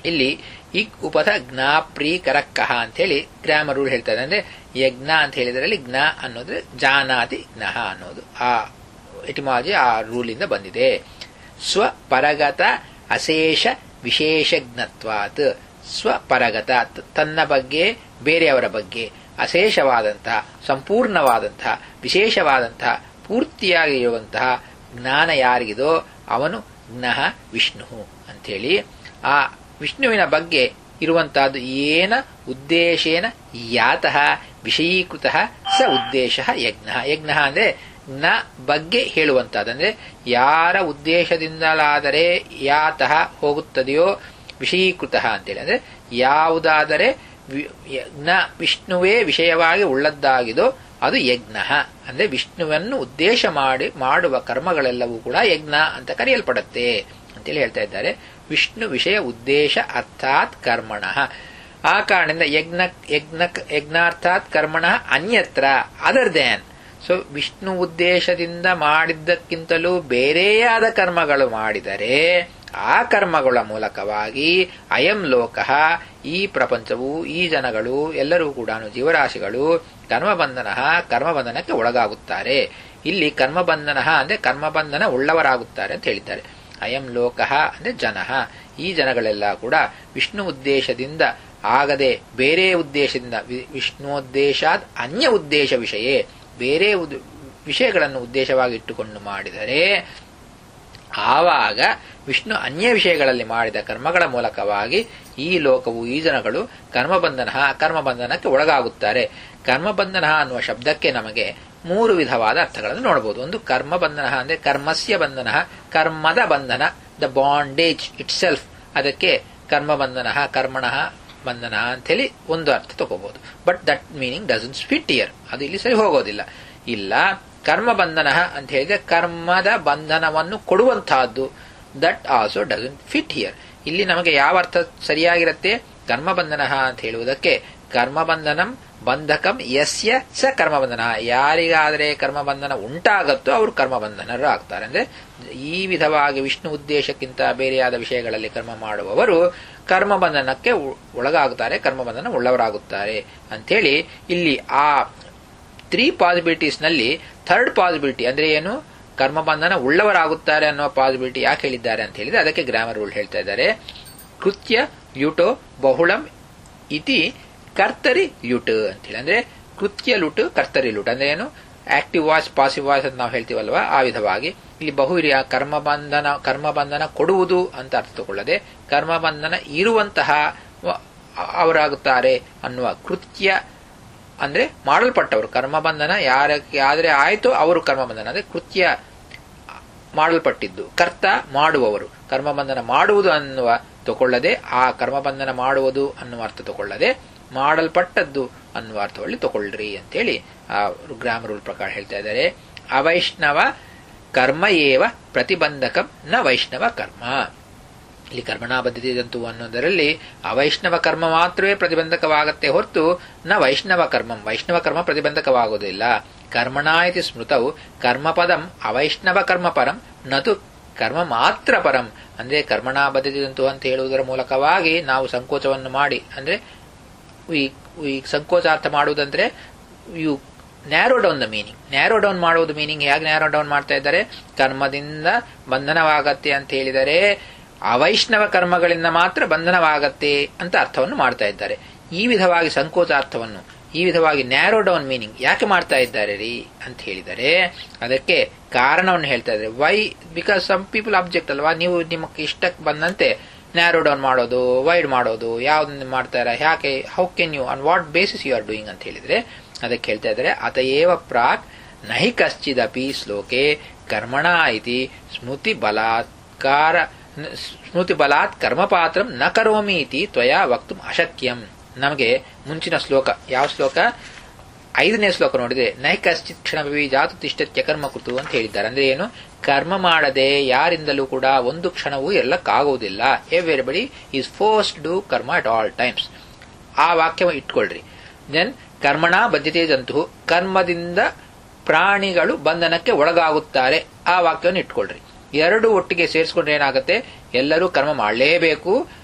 ಇಲ್ಲಿ ಇಕ್ ಉಪಥ ಜ್ಞಾ ಪ್ರೀಕರಕ್ಕಃ ಅಂತ ಹೇಳಿ ಗ್ರಾಮರ್ ರೂಲ್ ಹೇಳ್ತಾರೆ ಅಂದ್ರೆ ಯಜ್ಞ ಅಂತ ಹೇಳಿದ್ರಲ್ಲಿ ಜ್ಞ ಅನ್ನೋದು ಜಾನಾತಿ ಜ್ಞಃ ಅನ್ನೋದು ಆ ಎಟಿಮಾಲಜಿ ಆ ರೂಲಿಂದ ಬಂದಿದೆ ಸ್ವಪರಗತ ಅಶೇಷ ವಿಶೇಷಜ್ಞತ್ವಾತ್ ಸ್ವಪರಗತ ತನ್ನ ಬಗ್ಗೆ ಬೇರೆಯವರ ಬಗ್ಗೆ ಅಶೇಷವಾದಂತಹ ಸಂಪೂರ್ಣವಾದಂತಹ ವಿಶೇಷವಾದಂತಹ ಪೂರ್ತಿಯಾಗಿ ಇರುವಂತಹ ಜ್ಞಾನ ಯಾರಿಗಿದೋ ಅವನು ಜ್ಞಃ ವಿಷ್ಣು ಅಂಥೇಳಿ ಆ ವಿಷ್ಣುವಿನ ಬಗ್ಗೆ ಇರುವಂತಹದ್ದು ಏನ ಉದ್ದೇಶೇನ ಯಾತಃ ವಿಷಯೀಕೃತ ಸ ಉದ್ದೇಶ ಯಜ್ಞ ಯಜ್ಞ ಅಂದ್ರೆ ಜ್ಞ ಬಗ್ಗೆ ಹೇಳುವಂತಹದ್ದು ಅಂದ್ರೆ ಯಾರ ಉದ್ದೇಶದಿಂದಲಾದರೆ ಯಾತಃ ಹೋಗುತ್ತದೆಯೋ ವಿಷಯೀಕೃತ ಅಂತೇಳಿ ಅಂದ್ರೆ ಯಾವುದಾದರೆ ಯಜ್ಞ ವಿಷ್ಣುವೇ ವಿಷಯವಾಗಿ ಉಳ್ಳದ್ದಾಗಿದೋ ಅದು ಯಜ್ಞ ಅಂದ್ರೆ ವಿಷ್ಣುವನ್ನು ಉದ್ದೇಶ ಮಾಡಿ ಮಾಡುವ ಕರ್ಮಗಳೆಲ್ಲವೂ ಕೂಡ ಯಜ್ಞ ಅಂತ ಕರೆಯಲ್ಪಡುತ್ತೆ ಅಂತೇಳಿ ಹೇಳ್ತಾ ಇದ್ದಾರೆ ವಿಷ್ಣು ವಿಷಯ ಉದ್ದೇಶ ಅರ್ಥಾತ್ ಕರ್ಮಣ ಆ ಕಾರಣದಿಂದ ಯಜ್ಞ ಯಜ್ಞ ಯಜ್ಞಾರ್ಥಾತ್ ಕರ್ಮಣ ಅನ್ಯತ್ರ ಅದರ್ ದ್ಯಾನ್ ಸೊ ವಿಷ್ಣು ಉದ್ದೇಶದಿಂದ ಮಾಡಿದ್ದಕ್ಕಿಂತಲೂ ಬೇರೆಯಾದ ಕರ್ಮಗಳು ಮಾಡಿದರೆ ಆ ಕರ್ಮಗಳ ಮೂಲಕವಾಗಿ ಅಯಂ ಲೋಕ ಈ ಪ್ರಪಂಚವು ಈ ಜನಗಳು ಎಲ್ಲರೂ ಕೂಡ ಜೀವರಾಶಿಗಳು ಕರ್ಮಬಂಧನ ಕರ್ಮಬಂಧನಕ್ಕೆ ಒಳಗಾಗುತ್ತಾರೆ ಇಲ್ಲಿ ಕರ್ಮಬಂಧನ ಅಂದ್ರೆ ಕರ್ಮಬಂಧನ ಉಳ್ಳವರಾಗುತ್ತಾರೆ ಅಂತ ಹೇಳಿದ್ದಾರೆ ಅಯಂ ಲೋಕ ಅಂದ್ರೆ ಜನ ಈ ಜನಗಳೆಲ್ಲ ಕೂಡ ವಿಷ್ಣು ಉದ್ದೇಶದಿಂದ ಆಗದೆ ಬೇರೆ ಉದ್ದೇಶದಿಂದ ವಿಷ್ಣುದ್ದೇಶಾದ್ ಅನ್ಯ ಉದ್ದೇಶ ವಿಷಯ ಬೇರೆ ವಿಷಯಗಳನ್ನು ಉದ್ದೇಶವಾಗಿ ಇಟ್ಟುಕೊಂಡು ಮಾಡಿದರೆ ಆವಾಗ ವಿಷ್ಣು ಅನ್ಯ ವಿಷಯಗಳಲ್ಲಿ ಮಾಡಿದ ಕರ್ಮಗಳ ಮೂಲಕವಾಗಿ ಈ ಲೋಕವು ಈ ಜನಗಳು ಕರ್ಮಬಂಧನ ಕರ್ಮಬಂಧನಕ್ಕೆ ಒಳಗಾಗುತ್ತಾರೆ ಕರ್ಮಬಂಧನ ಅನ್ನುವ ಶಬ್ದಕ್ಕೆ ನಮಗೆ ಮೂರು ವಿಧವಾದ ಅರ್ಥಗಳನ್ನು ನೋಡಬಹುದು ಒಂದು ಕರ್ಮಬಂಧನ ಅಂದ್ರೆ ಕರ್ಮಸ್ಯ ಬಂಧನ ಕರ್ಮದ ಬಂಧನ ದ ಬಾಂಡೇಜ್ ಇಟ್ ಸೆಲ್ಫ್ ಅದಕ್ಕೆ ಕರ್ಮಬಂಧನ ಕರ್ಮಣ ಬಂಧನ ಅಂತೇಳಿ ಒಂದು ಅರ್ಥ ತಗೋಬಹುದು but that meaning doesn't fit here ಅದು ಇಲ್ಲಿ ಸರಿ ಹೋಗೋದಿಲ್ಲ ಇಲ್ಲ ಕರ್ಮ ಬಂಧನ ಅಂತ ಹೇಳಿದ್ರೆ ಕರ್ಮದ ಬಂಧನವನ್ನು ಕೊಡುವಂತಹದ್ದು that also doesn't fit here ಇಲ್ಲಿ ನಮಗೆ ಯಾವ ಅರ್ಥ ಸರಿಯಾಗಿರುತ್ತೆ ಕರ್ಮಬಂಧನ ಅಂತ ಹೇಳುವುದಕ್ಕೆ ಕರ್ಮಬಂಧನಂ ಬಂಧಕಂ ಯಸ್ಯ ಸ ಕರ್ಮಬಂಧನ ಯಾರಿಗಾದರೆ ಕರ್ಮಬಂಧನ ಉಂಟಾಗತ್ತೋ ಅವರು ಕರ್ಮಬಂಧನರು ಆಗ್ತಾರೆ ಅಂದ್ರೆ ಈ ವಿಧವಾಗಿ ವಿಷ್ಣು ಉದ್ದೇಶಕ್ಕಿಂತ ಬೇರೆಯಾದ ವಿಷಯಗಳಲ್ಲಿ ಕರ್ಮ ಮಾಡುವವರು ಕರ್ಮಬಂಧನಕ್ಕೆ ಒಳಗಾಗುತ್ತಾರೆ ಕರ್ಮಬಂಧನ ಉಳ್ಳವರಾಗುತ್ತಾರೆ ಅಂಥೇಳಿ ಇಲ್ಲಿ ಆ ತ್ರೀ ಪಾಸಿಬಿಲಿಟೀಸ್ ನಲ್ಲಿ ಥರ್ಡ್ ಪಾಸಿಬಿಲಿಟಿ ಅಂದ್ರೆ ಏನು ಕರ್ಮಬಂಧನ ಉಳ್ಳವರಾಗುತ್ತಾರೆ ಅನ್ನೋ ಪಾಸಿಬಿಲಿಟಿ ಯಾಕೆ ಹೇಳಿದ್ದಾರೆ ಅಂತ ಹೇಳಿದ್ರೆ ಅದಕ್ಕೆ ಗ್ರಾಮರ್ ರೂಲ್ ಹೇಳ್ತಾ ಇದ್ದಾರೆ ಕೃತ್ಯ ಲ್ಯುಟೋ ಬಹುಳಂ ಇತಿ ಕರ್ತರಿ ಲ್ಯುಟ್ ಅಂತೇಳಿ ಅಂದ್ರೆ ಕೃತ್ಯ ಲುಟ್ ಕರ್ತರಿ ಲುಟ್ ಅಂದ್ರೆ ಏನು ಆಕ್ಟಿವ್ ವಾಯ್ಸ್ ಪಾಸಿವ್ ವಾಯ್ಸ್ ಅಂತ ನಾವು ಹೇಳ್ತೀವಲ್ವಾ ಆ ವಿಧವಾಗಿ ಇಲ್ಲಿ ಬಹುವಿರಿಯ ಕರ್ಮಬಂಧನ ಕರ್ಮಬಂಧನ ಕೊಡುವುದು ಅಂತ ಅರ್ಥ ತಗೊಳ್ಳದೆ ಕರ್ಮಬಂಧನ ಇರುವಂತಹ ಅವರಾಗುತ್ತಾರೆ ಅನ್ನುವ ಕೃತ್ಯ ಅಂದ್ರೆ ಮಾಡಲ್ಪಟ್ಟವರು ಕರ್ಮಬಂಧನ ಯಾರಕ್ಕೆ ಆದರೆ ಆಯ್ತೋ ಅವರು ಕರ್ಮಬಂಧನ ಅಂದ್ರೆ ಕೃತ್ಯ ಮಾಡಲ್ಪಟ್ಟಿದ್ದು ಕರ್ತ ಮಾಡುವವರು ಕರ್ಮಬಂಧನ ಮಾಡುವುದು ಅನ್ನುವ ತಗೊಳ್ಳದೆ ಆ ಕರ್ಮಬಂಧನ ಮಾಡುವುದು ಅನ್ನುವ ಅರ್ಥ ತಗೊಳ್ಳದೆ ಮಾಡಲ್ಪಟ್ಟದ್ದು ಅನ್ನುವ ಅರ್ಥದಲ್ಲಿ ತಗೊಳ್ಳ್ರಿ ಅಂತೇಳಿ ಆ ಗ್ರಾಮ ರೂಲ್ ಪ್ರಕಾರ ಹೇಳ್ತಾ ಇದ್ದಾರೆ ಅವೈಷ್ಣವ ಕರ್ಮ ಏವ ಪ್ರತಿಬಂಧಕಂ ನ ವೈಷ್ಣವ ಕರ್ಮ ಇಲ್ಲಿ ಕರ್ಮಣಾಬದ್ಧತೆ ಜಂತು ಅನ್ನೋದರಲ್ಲಿ ಅವೈಷ್ಣವ ಕರ್ಮ ಮಾತ್ರವೇ ಪ್ರತಿಬಂಧಕವಾಗತ್ತೆ ಹೊರತು ನ ವೈಷ್ಣವ ಕರ್ಮಂ ವೈಷ್ಣವ ಕರ್ಮ ಪ್ರತಿಬಂಧಕವಾಗುವುದಿಲ್ಲ ಕರ್ಮಣ ಇತಿ ಸ್ಮೃತವು ಕರ್ಮಪದಂ ಅವೈಷ್ಣವ ಕರ್ಮ ಪರಂ ನತು ಕರ್ಮ ಮಾತ್ರ ಪರಂ ಅಂದ್ರೆ ಕರ್ಮಣಾಬದ್ಧತೆ ಜಂತು ಅಂತ ಹೇಳುವುದರ ಮೂಲಕವಾಗಿ ನಾವು ಸಂಕೋಚವನ್ನು ಮಾಡಿ ಅಂದ್ರೆ ಈ ಸಂಕೋಚಾರ್ಥ ಮಾಡುವುದಂದ್ರೆ you narrow down the meaning narrow down ಮಾಡುವುದು ಮೀನಿಂಗ್ ಹೇಗೆ ನ್ಯಾರೋ ಡೌನ್ ಮಾಡ್ತಾ ಇದ್ದಾರೆ ಕರ್ಮದಿಂದ ಬಂಧನವಾಗತ್ತೆ ಅಂತ ಹೇಳಿದರೆ ಅವೈಷ್ಣವ ಕರ್ಮಗಳಿಂದ ಮಾತ್ರ ಬಂಧನವಾಗತ್ತೆ ಅಂತ ಅರ್ಥವನ್ನು ಮಾಡ್ತಾ ಇದ್ದಾರೆ ಈ ವಿಧವಾಗಿ ಸಂಕೋಚಾರ್ಥವನ್ನು ಈ ವಿಧವಾಗಿ ನ್ಯಾರೋ ಡೌನ್ ಮೀನಿಂಗ್ ಯಾಕೆ ಮಾಡ್ತಾ ಇದ್ದಾರೆ ರೀ ಅಂತ ಹೇಳಿದರೆ ಅದಕ್ಕೆ ಕಾರಣವನ್ನು ಹೇಳ್ತಾ ಇದ್ದಾರೆ why because some people object ಅಲ್ವಾ ನೀವು ನಿಮಗೆ ಇಷ್ಟಕ್ಕೆ ಬಂದಂತೆ ನ್ಯಾರೋ ಡೌನ್ ಮಾಡೋದು ವೈಡ್ ಮಾಡೋದು ಯಾವ್ದನ್ನ ಮಾಡ್ತಾರ ಯಾಕೆ how can you on what basis you are doing ಅಂತ ಹೇಳಿದ್ರೆ ಅದಕ್ಕೆ ಹೇಳ್ತಾ ಇದ್ದಾರೆ ಅತಯೇವ ಪ್ರಾಕ್ ನಹಿ ಕಶ್ಚಿದಪಿ ಶ್ಲೋಕೆ ಕರ್ಮಣ ಇತಿ ಸ್ಮೃತಿ ಬಲಾತ್ಕಾರ ಸ್ಮೃತಿ ಬಲಾತ್ ಕರ್ಮಪಾತ್ರಂ ನ ಕರೋಮಿ ಇತಿ ತ್ವಯಾ ವಕ್ತು ಅಶಕ್ಯಂ ನಮಗೆ ಮುಂಚಿನ ಶ್ಲೋಕ ಯಾವ ಶ್ಲೋಕ ಐದನೇ ಶ್ಲೋಕ ನೋಡಿದ್ರೆ ನೈಕಶ್ಚಿತ್ ಕ್ಷಣಭವಿ ಜಾತು ತಿಷ್ಟತ್ಯ ಕರ್ಮ ಕೃತು ಅಂತ ಹೇಳಿದ್ದಾರೆ ಅಂದ್ರೆ ಏನು ಕರ್ಮ ಮಾಡದೆ ಯಾರಿಂದಲೂ ಕೂಡ ಒಂದು ಕ್ಷಣವೂ ಇರಲಕ್ಕಾಗುವುದಿಲ್ಲ everybody is force do karma at all times ಆ ವಾಕ್ಯ ಇಟ್ಕೊಳ್ರಿ ದೆನ್ ಕರ್ಮಣ ಬದ್ಧತೆ ಜಂತು ಕರ್ಮದಿಂದ ಪ್ರಾಣಿಗಳು ಬಂಧನಕ್ಕೆ ಒಳಗಾಗುತ್ತಾರೆ ಆ ವಾಕ್ಯವನ್ನು ಇಟ್ಕೊಳ್ರಿ ಎರಡು ಒಟ್ಟಿಗೆ ಸೇರಿಸ್ಕೊಂಡ್ರೆ ಏನಾಗುತ್ತೆ ಎಲ್ಲರೂ ಕರ್ಮ ಮಾಡಲೇಬೇಕು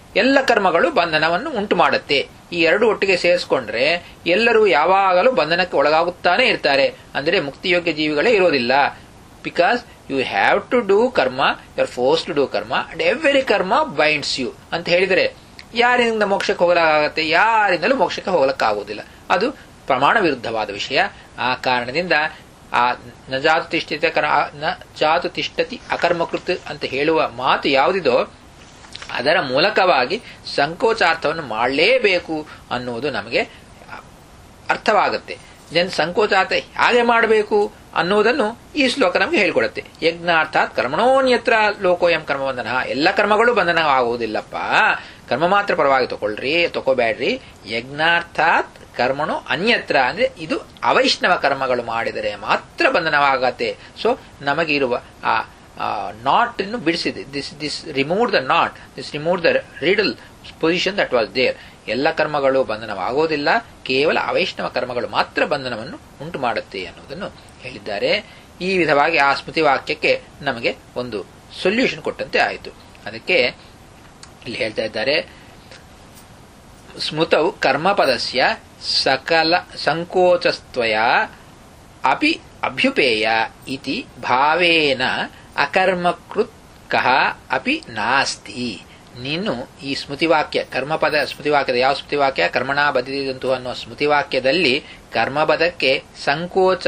ಎಲ್ಲ ಕರ್ಮಗಳು ಬಂಧನವನ್ನು ಉಂಟು ಮಾಡುತ್ತೆ ಈ ಎರಡು ಒಟ್ಟಿಗೆ ಸೇರಿಸ್ಕೊಂಡ್ರೆ ಎಲ್ಲರೂ ಯಾವಾಗಲೂ ಬಂಧನಕ್ಕೆ ಒಳಗಾಗುತ್ತಾನೆ ಇರ್ತಾರೆ ಅಂದ್ರೆ ಮುಕ್ತಿಯೋಗ್ಯ ಜೀವಿಗಳೇ ಇರೋದಿಲ್ಲ because you have to do karma you are forced to do karma and every karma binds you ಅಂತ ಹೇಳಿದರೆ ಯಾರಿಂದ ಮೋಕ್ಷಕ್ಕೆ ಹೋಗಲಾಗತ್ತೆ ಯಾರಿಂದಲೂ ಮೋಕ್ಷಕ್ಕೆ ಹೋಗಲಕ್ಕಾಗುವುದಿಲ್ಲ ಅದು ಪ್ರಮಾಣ ವಿರುದ್ಧವಾದ ವಿಷಯ ಆ ಕಾರಣದಿಂದ ಆ ನ ಜಾತು ತಿಷ್ಠಿತ ಕರ ನ ಜಾತು ತಿಷ್ಠತಿ ಅಕರ್ಮಕೃತ್ ಅಂತ ಹೇಳುವ ಮಾತು ಯಾವುದಿದೋ ಅದರ ಮೂಲಕವಾಗಿ ಸಂಕೋಚಾರ್ಥವನ್ನು ಮಾಡಲೇಬೇಕು ಅನ್ನುವುದು ನಮಗೆ ಅರ್ಥವಾಗುತ್ತೆ ಜನ್ ಸಂಕೋಚಾರ್ಥ ಹೇಗೆ ಮಾಡಬೇಕು ಅನ್ನುವುದನ್ನು ಈ ಶ್ಲೋಕ ನಮಗೆ ಹೇಳಿಕೊಡುತ್ತೆ ಯಜ್ಞಾರ್ಥಾತ್ ಕರ್ಮಣೋನ್ಯತ್ರ ಲೋಕೋಯಂ ಕರ್ಮಬಂಧನ ಎಲ್ಲ ಕರ್ಮಗಳು ಬಂಧನ ಆಗುವುದಿಲ್ಲಪ್ಪ ಕರ್ಮ ಮಾತ್ರ ಪರವಾಗಿ ತಗೊಳ್ರಿ ತಗೋಬೇಡ್ರಿ ಯಜ್ಞಾರ್ಥಾತ್ ಕರ್ಮಣು ಅನ್ಯತ್ರ ಅಂದ್ರೆ ಇದು ಅವೈಷ್ಣವ ಕರ್ಮಗಳು ಮಾಡಿದರೆ ಮಾತ್ರ ಬಂಧನವಾಗತ್ತೆ ಸೊ ನಮಗಿರುವ ಆ ನಾಟ್ ಅನ್ನು ಬಿಡಿಸಿದೆ this this remove the knot this remove the riddle position that was there ಎಲ್ಲ ಕರ್ಮಗಳು ಬಂಧನವಾಗೋದಿಲ್ಲ ಕೇವಲ ಅವೈಷ್ಣವ ಕರ್ಮಗಳು ಮಾತ್ರ ಬಂಧನವನ್ನು ಉಂಟು ಮಾಡುತ್ತೆ ಅನ್ನೋದನ್ನು ಹೇಳಿದ್ದಾರೆ ಈ ವಿಧವಾಗಿ ಆ ಸ್ಮೃತಿ ವಾಕ್ಯಕ್ಕೆ ನಮಗೆ ಒಂದು ಸೊಲ್ಯೂಷನ್ ಕೊಟ್ಟಂತೆ ಆಯಿತು ಅದಕ್ಕೆ ಇಲ್ಲಿ ಹೇಳ್ತಾ ಇದ್ದಾರೆ ಸ್ಮೃತವು ಕರ್ಮಪದಸ್ಯ ಸಕಲ ಸಂಕೋಚಸ್ತ್ವಯ ಅಪಿ ಅಭ್ಯುಪೇಯ ಇತಿ ಭಾವೇನ ಅಕರ್ಮಕೃತ್ ಕಹ ಅಪಿ ನಾಸ್ತಿ ನೀನು ಈ ಸ್ಮೃತಿವಾಕ್ಯ ಕರ್ಮಪದ ಸ್ಮೃತಿವಾಕ್ಯದ ಯಾವ ಸ್ಮೃತಿವಾಕ್ಯ ಕರ್ಮಣಾ ಬದಿದಂತು ಅನ್ನುವ ಸ್ಮೃತಿವಾಕ್ಯದಲ್ಲಿ ಕರ್ಮಪದಕ್ಕೆ ಸಂಕೋಚ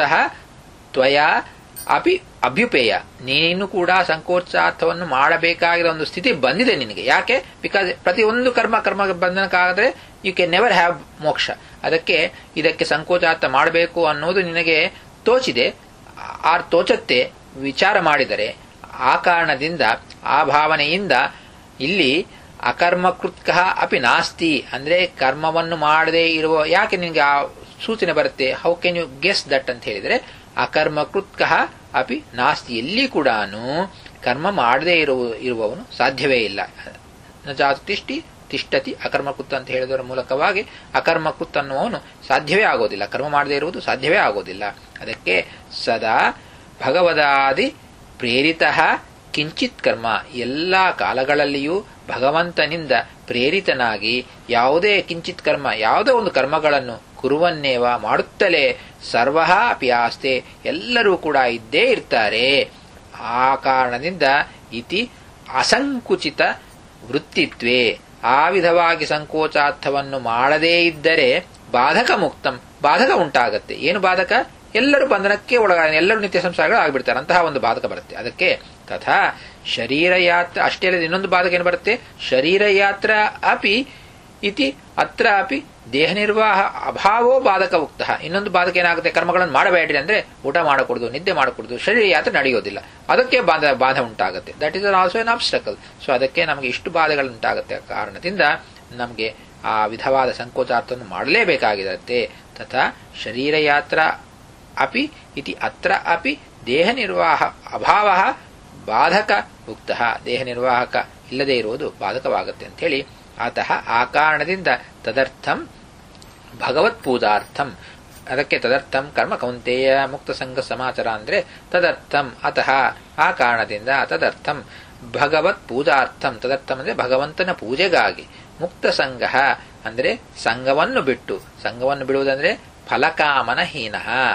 ತ್ವಯ ಅಪಿ ಅಭ್ಯುಪೇಯ ನೀನು ಕೂಡ ಸಂಕೋಚಾರ್ಥವನ್ನು ಮಾಡಬೇಕಾಗಿರೋ ಒಂದು ಸ್ಥಿತಿ ಬಂದಿದೆ ನಿನಗೆ ಯಾಕೆ ಬಿಕಾಸ್ ಪ್ರತಿಯೊಂದು ಕರ್ಮ ಕರ್ಮ ಬಂಧನಕ್ಕಾದರೆ you can never have moksha ಅದಕ್ಕೆ ಇದಕ್ಕೆ ಸಂಕೋಚಾರ್ಥ ಮಾಡಬೇಕು ಅನ್ನೋದು ನಿನಗೆ ತೋಚಿದೆ ಆ ತೋಚತ್ತೆ ವಿಚಾರ ಮಾಡಿದರೆ ಆ ಕಾರಣದಿಂದ ಆ ಭಾವನೆಯಿಂದ ಇಲ್ಲಿ ಅಕರ್ಮಕೃತ್ಕ ಅಪಿ ನಾಸ್ತಿ ಅಂದ್ರೆ ಕರ್ಮವನ್ನು ಮಾಡದೇ ಇರುವ ಯಾಕೆ ನಿನಗೆ ಆ ಸೂಚನೆ ಬರುತ್ತೆ how can you guess that ಅಂತ ಹೇಳಿದ್ರೆ ಅಕರ್ಮಕೃತ್ಕ ಅಪಿ ನಾಸ್ತಿ ಎಲ್ಲಿ ಕೂಡ ಕರ್ಮ ಮಾಡದೇ ಇರುವ ಇರುವವನು ಸಾಧ್ಯವೇ ಇಲ್ಲ ಜಾತು ತಿಷ್ಟಿ ತಿಷ್ಟತಿ ಅಕರ್ಮಕೃತ್ ಅಂತ ಹೇಳೋದರ ಮೂಲಕವಾಗಿ ಅಕರ್ಮಕೃತ್ ಅನ್ನುವವನು ಸಾಧ್ಯವೇ ಆಗೋದಿಲ್ಲ ಕರ್ಮ ಮಾಡದೇ ಇರುವುದು ಸಾಧ್ಯವೇ ಆಗೋದಿಲ್ಲ ಅದಕ್ಕೆ ಸದಾ ಭಗವದಾದಿ ಪ್ರೇರಿತ ಕಿಂಚಿತ್ ಕರ್ಮ ಎಲ್ಲ ಕಾಲಗಳಲ್ಲಿಯೂ ಭಗವಂತನಿಂದ ಪ್ರೇರಿತನಾಗಿ ಯಾವುದೇ ಕಿಂಚಿತ್ ಕರ್ಮ ಯಾವುದೋ ಒಂದು ಕರ್ಮಗಳನ್ನು ಕುರುವನ್ನೇವ ಮಾಡುತ್ತಲೇ ಸರ್ವ ಅಪಿಯಾಸ್ತೆ ಎಲ್ಲರೂ ಕೂಡ ಇದ್ದೇ ಇರ್ತಾರೆ ಆ ಕಾರಣದಿಂದ ಇತಿ ಅಸಂಕುಚಿತ ವೃತ್ತಿತ್ವೇ ಆ ವಿಧವಾಗಿ ಸಂಕೋಚಾರ್ಥವನ್ನು ಮಾಡದೇ ಇದ್ದರೆ ಬಾಧಕ ಮುಕ್ತಂ ಬಾಧಕ ಉಂಟಾಗತ್ತೆ ಏನು ಬಾಧಕ ಎಲ್ಲರೂ ಬಂಧನಕ್ಕೆ ಒಳಗ ಎಲ್ಲರೂ ನಿತ್ಯ ಸಂಸಾರಗಳು ಆಗ್ಬಿಡ್ತಾರೆ ಅಂತಹ ಒಂದು ಬಾಧಕ ಬರುತ್ತೆ ಅದಕ್ಕೆ ತಥಾ ಶರೀರ ಯಾತ್ರ ಅಷ್ಟೇ ಅಲ್ಲದೆ ಇನ್ನೊಂದು ಬಾಧಕ ಏನು ಬರುತ್ತೆ ಶರೀರ ಯಾತ್ರ ಅಪಿ ಇತಿ ಅತ್ರ ಅಪಿ ದೇಹ ನಿರ್ವಾಹ ಅಭಾವೋ ಬಾಧಕ ಉಕ್ತ ಇನ್ನೊಂದು ಬಾಧಕ ಏನಾಗುತ್ತೆ ಕರ್ಮಗಳನ್ನು ಮಾಡಬೇಡ್ರಿ ಅಂದ್ರೆ ಊಟ ಮಾಡಕೂಡದು ನಿದ್ದೆ ಮಾಡಕೂಡದು ಶರೀರ ಯಾತ್ರೆ ನಡೆಯೋದಿಲ್ಲ ಅದಕ್ಕೆ ಬಾಧ ಬಾಧ ಉಂಟಾಗುತ್ತೆ that is also an obstacle so ಅದಕ್ಕೆ ನಮಗೆ ಇಷ್ಟು ಬಾಧೆಗಳು ಉಂಟಾಗುತ್ತೆ ಕಾರಣದಿಂದ ನಮಗೆ ಆ ವಿಧವಾದ ಸಂಕೋಚಾರ್ಥವನ್ನು ಮಾಡಲೇಬೇಕಾಗಿರುತ್ತೆ ತಥಾ ಶರೀರ ಯಾತ್ರ ಅಪಿ ಇತಿ ಅತ್ರ ಅಪಿ ದೇಹ ನಿರ್ವಾಹ ಅಭಾವ ಬಾಧಕ ಉಕ್ತ ದೇಹ ನಿರ್ವಾಹಕ ಇಲ್ಲದೆ ಇರುವುದು ಬಾಧಕವಾಗುತ್ತೆ ಅಂತ ಹೇಳಿ ಆತಃ ಆ ಕಾರಣದಿಂದ ತದರ್ಥಂ ಭಗವತ್ ಪೂಜಾರ್ಥಂ ಅದಕ್ಕೆ ತದರ್ಥಂ ಕರ್ಮ ಕೌಂತೆಯ ಮುಕ್ತ ಸಂಘ ಸಮಾಚಾರ ಅಂದ್ರೆ ತದರ್ಥಂ ಅತಃ ಆ ಕಾರಣದಿಂದ ತದರ್ಥಂ ಭಗವತ್ ಪೂಜಾರ್ಥಂ ತದರ್ಥಂ ಅಂದ್ರೆ ಭಗವಂತನ ಪೂಜೆಗಾಗಿ ಮುಕ್ತ ಸಂಘ ಅಂದ್ರೆ ಸಂಘವನ್ನು ಬಿಟ್ಟು ಸಂಘವನ್ನು ಬಿಡುವುದಂದ್ರೆ ಫಲಕಾಮನಹೀನ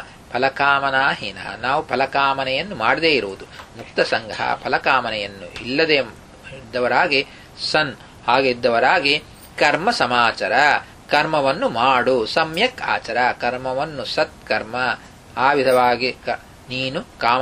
ಫಲಕಾಮನಾಹೀನ ನಾವು ಫಲಕಾಮನೆಯನ್ನು ಮಾಡದೇ ಇರುವುದು ಮುಕ್ತ ಸಂಘ ಫಲಕಾಮನೆಯನ್ನು ಇಲ್ಲದೆ ಇದ್ದವರಾಗಿ ಸನ್ ಹಾಗೆ ಇದ್ದವರಾಗಿ ಕರ್ಮ ಸಮಾಚಾರ ಕರ್ಮವನ್ನು ಮಾಡು ಸಮ್ಯಕ್ ಆಚರ ಕರ್ಮವನ್ನು ಸತ್ಕರ್ಮ ಆ ವಿಧವಾಗಿ ನೀನು ಕಾಮ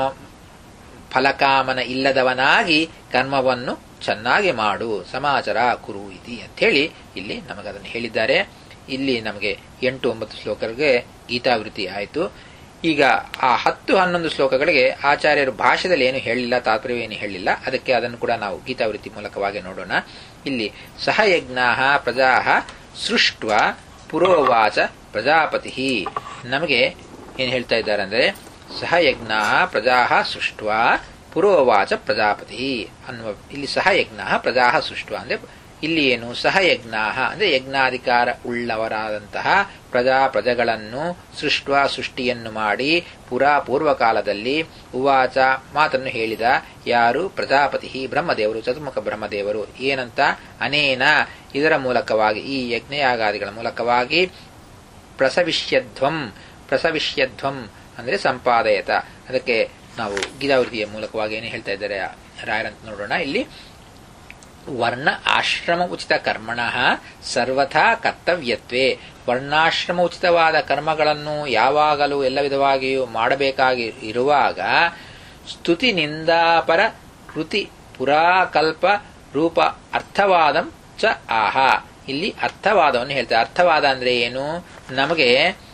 ಫಲಕಾಮನ ಇಲ್ಲದವನಾಗಿ ಕರ್ಮವನ್ನು ಚೆನ್ನಾಗಿ ಮಾಡು ಸಮಾಚಾರ ಕುರು ಇತಿ ಅಂಥೇಳಿ ಇಲ್ಲಿ ನಮಗದನ್ನು ಹೇಳಿದ್ದಾರೆ ಇಲ್ಲಿ ನಮಗೆ ಎಂಟು ಒಂಬತ್ತು ಶ್ಲೋಕಗಳಿಗೆ ಗೀತಾವೃತ್ತಿ ಆಯಿತು ಈಗ ಆ ಹತ್ತು ಹನ್ನೊಂದು ಶ್ಲೋಕಗಳಿಗೆ ಆಚಾರ್ಯರು ಭಾಷೆದಲ್ಲಿ ಏನು ಹೇಳಿಲ್ಲ ತಾತ್ಪರ್ಯವೇನು ಹೇಳಿಲ್ಲ ಅದಕ್ಕೆ ಅದನ್ನು ಕೂಡ ನಾವು ಗೀತಾವೃತ್ತಿ ಮೂಲಕವಾಗಿ ನೋಡೋಣ ಇಲ್ಲಿ ಸಹಯಜ್ಞಾ ಪ್ರಜಾ ಸೃಷ್ಟ ಪುರೋವಾಚ ಪ್ರಜಾಪತಿ ನಮಗೆ ಏನು ಹೇಳ್ತಾ ಇದ್ದಾರೆ ಅಂದರೆ ಸಹಯಜ್ಞಾ ಪ್ರಜಾ ಸೃಷ್ಟ ಪುರೋವಾಚ ಪ್ರಜಾಪತಿ ಅನ್ನುವ ಇಲ್ಲಿ ಸಹಯಜ್ಞ ಪ್ರಜಾ ಸೃಷ್ಟ ಅಂದರೆ ಇಲ್ಲಿ ಏನು ಸಹಯಜ್ಞಾಹ ಅಂದ್ರೆ ಯಜ್ಞಾಧಿಕಾರ ಉಳ್ಳವರಾದಂತಹ ಪ್ರಜಾ ಪ್ರಜೆಗಳನ್ನು ಸೃಷ್ಟ ಸೃಷ್ಟಿಯನ್ನು ಮಾಡಿ ಪುರಾ ಪೂರ್ವಕಾಲದಲ್ಲಿ ಉವಾಚ ಮಾತನ್ನು ಹೇಳಿದ ಯಾರು ಪ್ರಜಾಪತಿ ಬ್ರಹ್ಮದೇವರು ಚತುರ್ಮುಖ ಬ್ರಹ್ಮದೇವರು ಏನಂತ ಅನೇನ ಇದರ ಮೂಲಕವಾಗಿ ಈ ಯಜ್ಞಯಾಗಾದಿಗಳ ಮೂಲಕವಾಗಿ ಪ್ರಸವಿಷ್ಯಧ್ವಂ ಪ್ರಸವಿಷ್ಯಧ್ವಂ ಅಂದ್ರೆ ಸಂಪಾದಯತ ಅದಕ್ಕೆ ನಾವು ಗೀತಾವೃತಿಯ ಮೂಲಕವಾಗಿ ಏನು ಹೇಳ್ತಾ ಇದ್ದಾರೆ ರಾಯರಂತ ನೋಡೋಣ ಇಲ್ಲಿ ವರ್ಣ ಆಶ್ರಮ ಉಚಿತ ಕರ್ಮಣ ಸರ್ವಥಾ ಕರ್ತವ್ಯತ್ವೇ ವರ್ಣಾಶ್ರಮ ಉಚಿತವಾದ ಕರ್ಮಗಳನ್ನು ಯಾವಾಗಲೂ ಎಲ್ಲ ವಿಧವಾಗಿಯೂ ಮಾಡಬೇಕಾಗಿ ಇರುವಾಗ ಸ್ತುತಿ ನಿಂದಾಪರ ಕೃತಿ ಪುರಾಕಲ್ಪ ರೂಪ ಅರ್ಥವಾದಂ ಚ ಆಹ ಇಲ್ಲಿ ಅರ್ಥವಾದವನ್ನು ಹೇಳ್ತಾರೆ ಅರ್ಥವಾದ ಅಂದ್ರೆ ಏನು ನಮಗೆ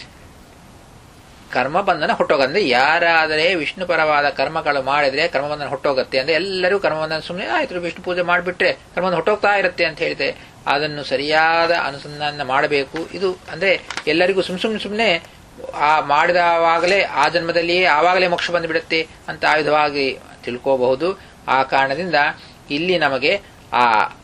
ಕರ್ಮಬಂಧನ ಹೊಟ್ಟೋಗಂದ್ರೆ ಯಾರಾದರೆ ವಿಷ್ಣು ಪರವಾದ ಕರ್ಮಗಳು ಮಾಡಿದ್ರೆ ಕರ್ಮಬಂಧನ ಹೊಟ್ಟೋಗತ್ತೆ ಅಂದ್ರೆ ಎಲ್ಲರೂ ಕರ್ಮಬಂಧನ ಸುಮ್ಮನೆ ಆಯ್ತು ವಿಷ್ಣು ಪೂಜೆ ಮಾಡಿಬಿಟ್ರೆ ಕರ್ಮಬಂಧನ ಹೊಟ್ಟೋಗ್ತಾ ಇರುತ್ತೆ ಅಂತ ಹೇಳಿದೆ ಅದನ್ನು ಸರಿಯಾದ ಅನುಸಂಧಾನ ಮಾಡಬೇಕು ಇದು ಅಂದ್ರೆ ಎಲ್ಲರಿಗೂ ಸುಮ್ ಸುಮ್ ಸುಮ್ಮನೆ ಆ ಮಾಡಿದವಾಗಲೇ ಆ ಜನ್ಮದಲ್ಲಿಯೇ ಆವಾಗಲೇ ಮೋಕ್ಷ ಬಂದುಬಿಡುತ್ತೆ ಅಂತ ಆಯುಧವಾಗಿ ತಿಳ್ಕೋಬಹುದು ಆ ಕಾರಣದಿಂದ ಇಲ್ಲಿ ನಮಗೆ ಆ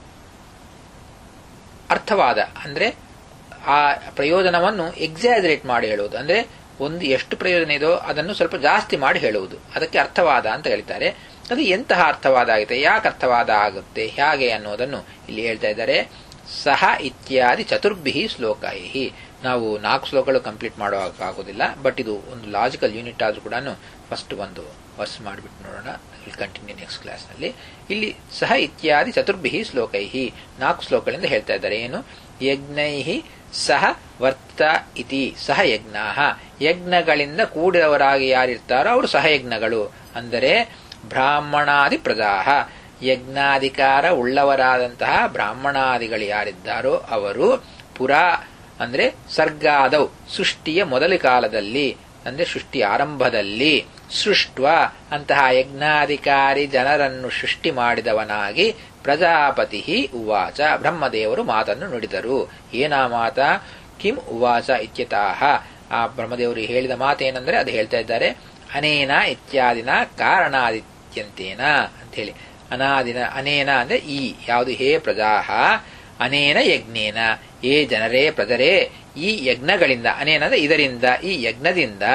ಅರ್ಥವಾದ ಅಂದ್ರೆ ಆ ಪ್ರಯೋಜನವನ್ನು ಎಕ್ಸಾಜರೇಟ್ ಮಾಡಿ ಹೇಳುವುದು ಅಂದ್ರೆ ಒಂದು ಎಷ್ಟು ಪ್ರಯೋಜನ ಇದೋ ಅದನ್ನು ಸ್ವಲ್ಪ ಜಾಸ್ತಿ ಮಾಡಿ ಹೇಳುವುದು ಅದಕ್ಕೆ ಅರ್ಥವಾದ ಅಂತ ಹೇಳ್ತಾರೆ ಅದು ಎಂತಹ ಅರ್ಥವಾದ ಆಗುತ್ತೆ ಯಾಕೆ ಅರ್ಥವಾದ ಆಗುತ್ತೆ ಹೇಗೆ ಅನ್ನೋದನ್ನು ಇಲ್ಲಿ ಹೇಳ್ತಾ ಇದ್ದಾರೆ ಸಹ ಇತ್ಯಾದಿ ಚತುರ್ಭಿ ಶ್ಲೋಕೈ ನಾವು ನಾಲ್ಕು ಶ್ಲೋಕಗಳು ಕಂಪ್ಲೀಟ್ ಮಾಡೋಕ್ಕಾಗೋದಿಲ್ಲ ಬಟ್ ಇದು ಒಂದು ಲಾಜಿಕಲ್ ಯೂನಿಟ್ ಆದ್ರೂ ಕೂಡ ಫಸ್ಟ್ ಒಂದು ವರ್ಸ್ ಮಾಡಿಬಿಟ್ಟು ನೋಡೋಣ ವಿಲ್ ಕಂಟಿನ್ಯೂ ನೆಕ್ಸ್ಟ್ ಕ್ಲಾಸ್ನಲ್ಲಿ ಇಲ್ಲಿ ಸಹ ಇತ್ಯಾದಿ ಚತುರ್ಭಿ ಶ್ಲೋಕೈ ನಾಲ್ಕು ಶ್ಲೋಕಗಳಿಂದ ಹೇಳ್ತಾ ಇದ್ದಾರೆ ಏನು ಯಜ್ಞೈ ಸಹ ವರ್ತ ಇತಿ ಸಹ ಯಜ್ಞ ಯಜ್ಞಗಳಿಂದ ಕೂಡಿದವರಾಗಿ ಯಾರಿರ್ತಾರೋ ಅವರು ಸಹಯಜ್ಞಗಳು ಅಂದರೆ ಬ್ರಾಹ್ಮಣಾದಿ ಪ್ರಜಾಹ ಯಜ್ಞಾಧಿಕಾರ ಉಳ್ಳವರಾದಂತಹ ಬ್ರಾಹ್ಮಣಾದಿಗಳು ಯಾರಿದ್ದಾರೋ ಅವರು ಪುರಾ ಅಂದ್ರೆ ಸರ್ಗಾದವ್ ಸೃಷ್ಟಿಯ ಮೊದಲ ಕಾಲದಲ್ಲಿ ಅಂದ್ರೆ ಸೃಷ್ಟಿ ಆರಂಭದಲ್ಲಿ ಸೃಷ್ಟ ಅಂತಹ ಯಜ್ಞಾಧಿಕಾರಿ ಜನರನ್ನು ಸೃಷ್ಟಿ ಮಾಡಿದವನಾಗಿ ಪ್ರಜಾಪತಿ ಉವಾಚ ಬ್ರಹ್ಮದೇವರು ಮಾತನ್ನು ನುಡಿದರು ಏನಾ ಮಾತ ಕಿಂ ಉವಾಚ ಇತ್ಯತಾಹ ಆ ಬ್ರಹ್ಮದೇವರು ಹೇಳಿದ ಮಾತೇನೆಂದ್ರೆ ಅದು ಹೇಳ್ತಾ ಇದ್ದಾರೆ ಅನೇನ ಇತ್ಯಾದಿನ ಕಾರಣಾದಿತ್ಯಂತೇನ ಅಂತ ಹೇಳಿ ಅನಾದಿನ ಅನೇನ ಅಂದ್ರೆ ಈ ಯಾವುದು ಹೇ ಪ್ರಜಾಹ ಅನೇನ ಯಜ್ಞೇನ ಏ ಜನರೇ ಪ್ರಜರೇ ಈ ಯಜ್ಞಗಳಿಂದ ಅನೇನ ಅಂದ್ರೆ ಇದರಿಂದ ಈ ಯಜ್ಞದಿಂದ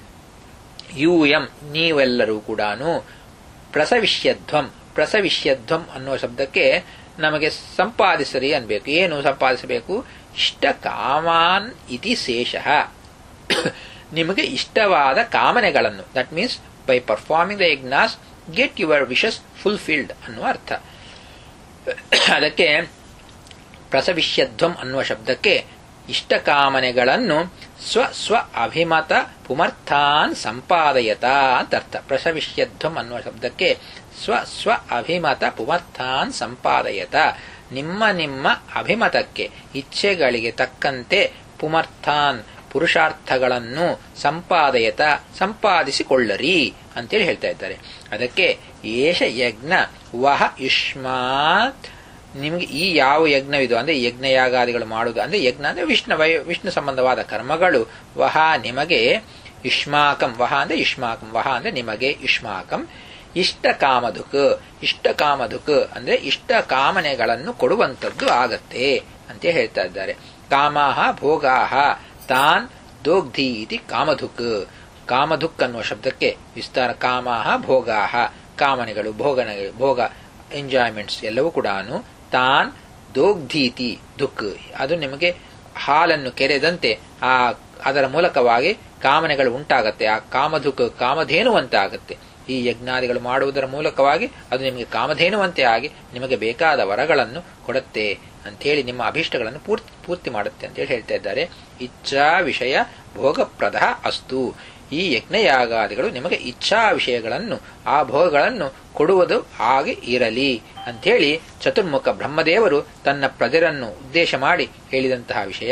ಯೂಯಂ ನೀವೆಲ್ಲರೂ ಕೂಡ ಪ್ರಸವಿಷ್ಯಧ್ವಂ ಪ್ರಸವಿಷ್ಯಧ್ವಂ ಅನ್ನುವ ಶಬ್ದಕ್ಕೆ ನಮಗೆ ಸಂಪಾದಿಸರಿ ಅನ್ಬೇಕು ಏನು ಸಂಪಾದಿಸಬೇಕು ಇಷ್ಟ ಕಾಮಾನ್ ಇತಿ ಶೇಷಃ ನಿಮಗೆ ಇಷ್ಟವಾದ ಕಾಮನೆಗಳನ್ನು that means by performing the yajnas get your wishes fulfilled ಅನ್ನುವ ಅರ್ಥ ಅದಕ್ಕೆ ಪ್ರಸವಿಷ್ಯಧ್ವಂ ಅನ್ನುವ ಶಬ್ದಕ್ಕೆ ಇಷ್ಟ ಕಾಮನೆಗಳನ್ನು ಸ್ವ ಸ್ವ ಅಭಿಮತ ಪುಮರ್ಥಾನ್ ಸಂಪಾದಯತ ಅಂತ ಅರ್ಥ ಪ್ರಸವಿಷ್ಯಧ್ವಂ ಅನ್ನುವ ಶಬ್ದಕ್ಕೆ ಸ್ವ ಸ್ವ ಅಭಿಮತ ಪುಮರ್ಥಾನ್ ಸಂಪಾದಯತ ನಿಮ್ಮ ನಿಮ್ಮ ಅಭಿಮತಕ್ಕೆ ಇಚ್ಛೆಗಳಿಗೆ ತಕ್ಕಂತೆ ಪುಮರ್ಥಾನ್ ಪುರುಷಾರ್ಥಗಳನ್ನು ಸಂಪಾದಯತ ಸಂಪಾದಿಸಿಕೊಳ್ಳರಿ ಅಂತೇಳಿ ಹೇಳ್ತಾ ಇದ್ದಾರೆ ಅದಕ್ಕೆ ಏಷ ಯಜ್ಞ ವಹ ಯುಷ್ಮಾತ್ ನಿಮಗೆ ಈ ಯಾವ ಯಜ್ಞವಿದು ಅಂದ್ರೆ ಯಜ್ಞಯಾಗಾದಿಗಳು ಮಾಡುವುದು ಅಂದ್ರೆ ಯಜ್ಞ ಅಂದ್ರೆ ವಿಷ್ಣು ವಿಷ್ಣು ಸಂಬಂಧವಾದ ಕರ್ಮಗಳು ವಹ ನಿಮಗೆ ಯುಷ್ಮಾಕಂ ವಹ ಅಂದ್ರೆ ಯುಷ್ಮಾಕಂ ವಹ ಅಂದ್ರೆ ನಿಮಗೆ ಯುಷ್ಮಾಕಂ ಇಷ್ಟ ಕಾಮದುಕ್ ಇಷ್ಟ ಕಾಮದುಕ್ ಅಂದ್ರೆ ಇಷ್ಟ ಕಾಮನೆಗಳನ್ನು ಕೊಡುವಂಥದ್ದು ಆಗತ್ತೆ ಅಂತ ಹೇಳ್ತಾ ಇದ್ದಾರೆ ಕಾಮಾಹ ಭೋಗಾಹ ತಾನ್ ದೋಗ್ಧಿ ಇತಿ ಕಾಮಧುಕ್ ಕಾಮಧುಕ್ ಅನ್ನುವ ಶಬ್ದಕ್ಕೆ ವಿಸ್ತಾರ ಕಾಮಾಹ ಭೋಗಾಹ ಕಾಮನೆಗಳು ಭೋಗನ ಭೋಗ ಎಂಜಾಯ್ಮೆಂಟ್ಸ್ ಎಲ್ಲವೂ ಕೂಡ ತಾನ್ ದೋಗ್ಧೀತಿ ದುಕ್ ಅದು ನಿಮಗೆ ಹಾಲನ್ನು ಕೆರೆದಂತೆ ಆ ಅದರ ಮೂಲಕವಾಗಿ ಕಾಮನೆಗಳು ಉಂಟಾಗತ್ತೆ ಆ ಕಾಮಧುಕ್ ಕಾಮಧೇನುವಂತೆ ಆಗತ್ತೆ ಈ ಯಜ್ಞಾದಿಗಳು ಮಾಡುವುದರ ಮೂಲಕವಾಗಿ ಅದು ನಿಮಗೆ ಕಾಮಧೇನುವಂತೆ ಆಗಿ ನಿಮಗೆ ಬೇಕಾದ ವರಗಳನ್ನು ಕೊಡುತ್ತೆ ಅಂಥೇಳಿ ನಿಮ್ಮ ಅಭೀಷ್ಟಗಳನ್ನು ಪೂರ್ತಿ ಪೂರ್ತಿ ಮಾಡುತ್ತೆ ಅಂತೇಳಿ ಹೇಳ್ತಾ ಇದ್ದಾರೆ ಇಚ್ಛಾ ವಿಷಯ ಭೋಗಪ್ರದ ಅಸ್ತು ಈ ಯಜ್ಞಯಾಗಾದಿಗಳು ನಿಮಗೆ ಇಚ್ಛಾ ವಿಷಯಗಳನ್ನು ಆ ಭೋಗಗಳನ್ನು ಕೊಡುವುದು ಹಾಗೆ ಇರಲಿ ಅಂಥೇಳಿ ಚತುರ್ಮುಖ ಬ್ರಹ್ಮದೇವರು ತನ್ನ ಪ್ರಜರನ್ನು ಉದ್ದೇಶ ಮಾಡಿ ಹೇಳಿದಂತಹ ವಿಷಯ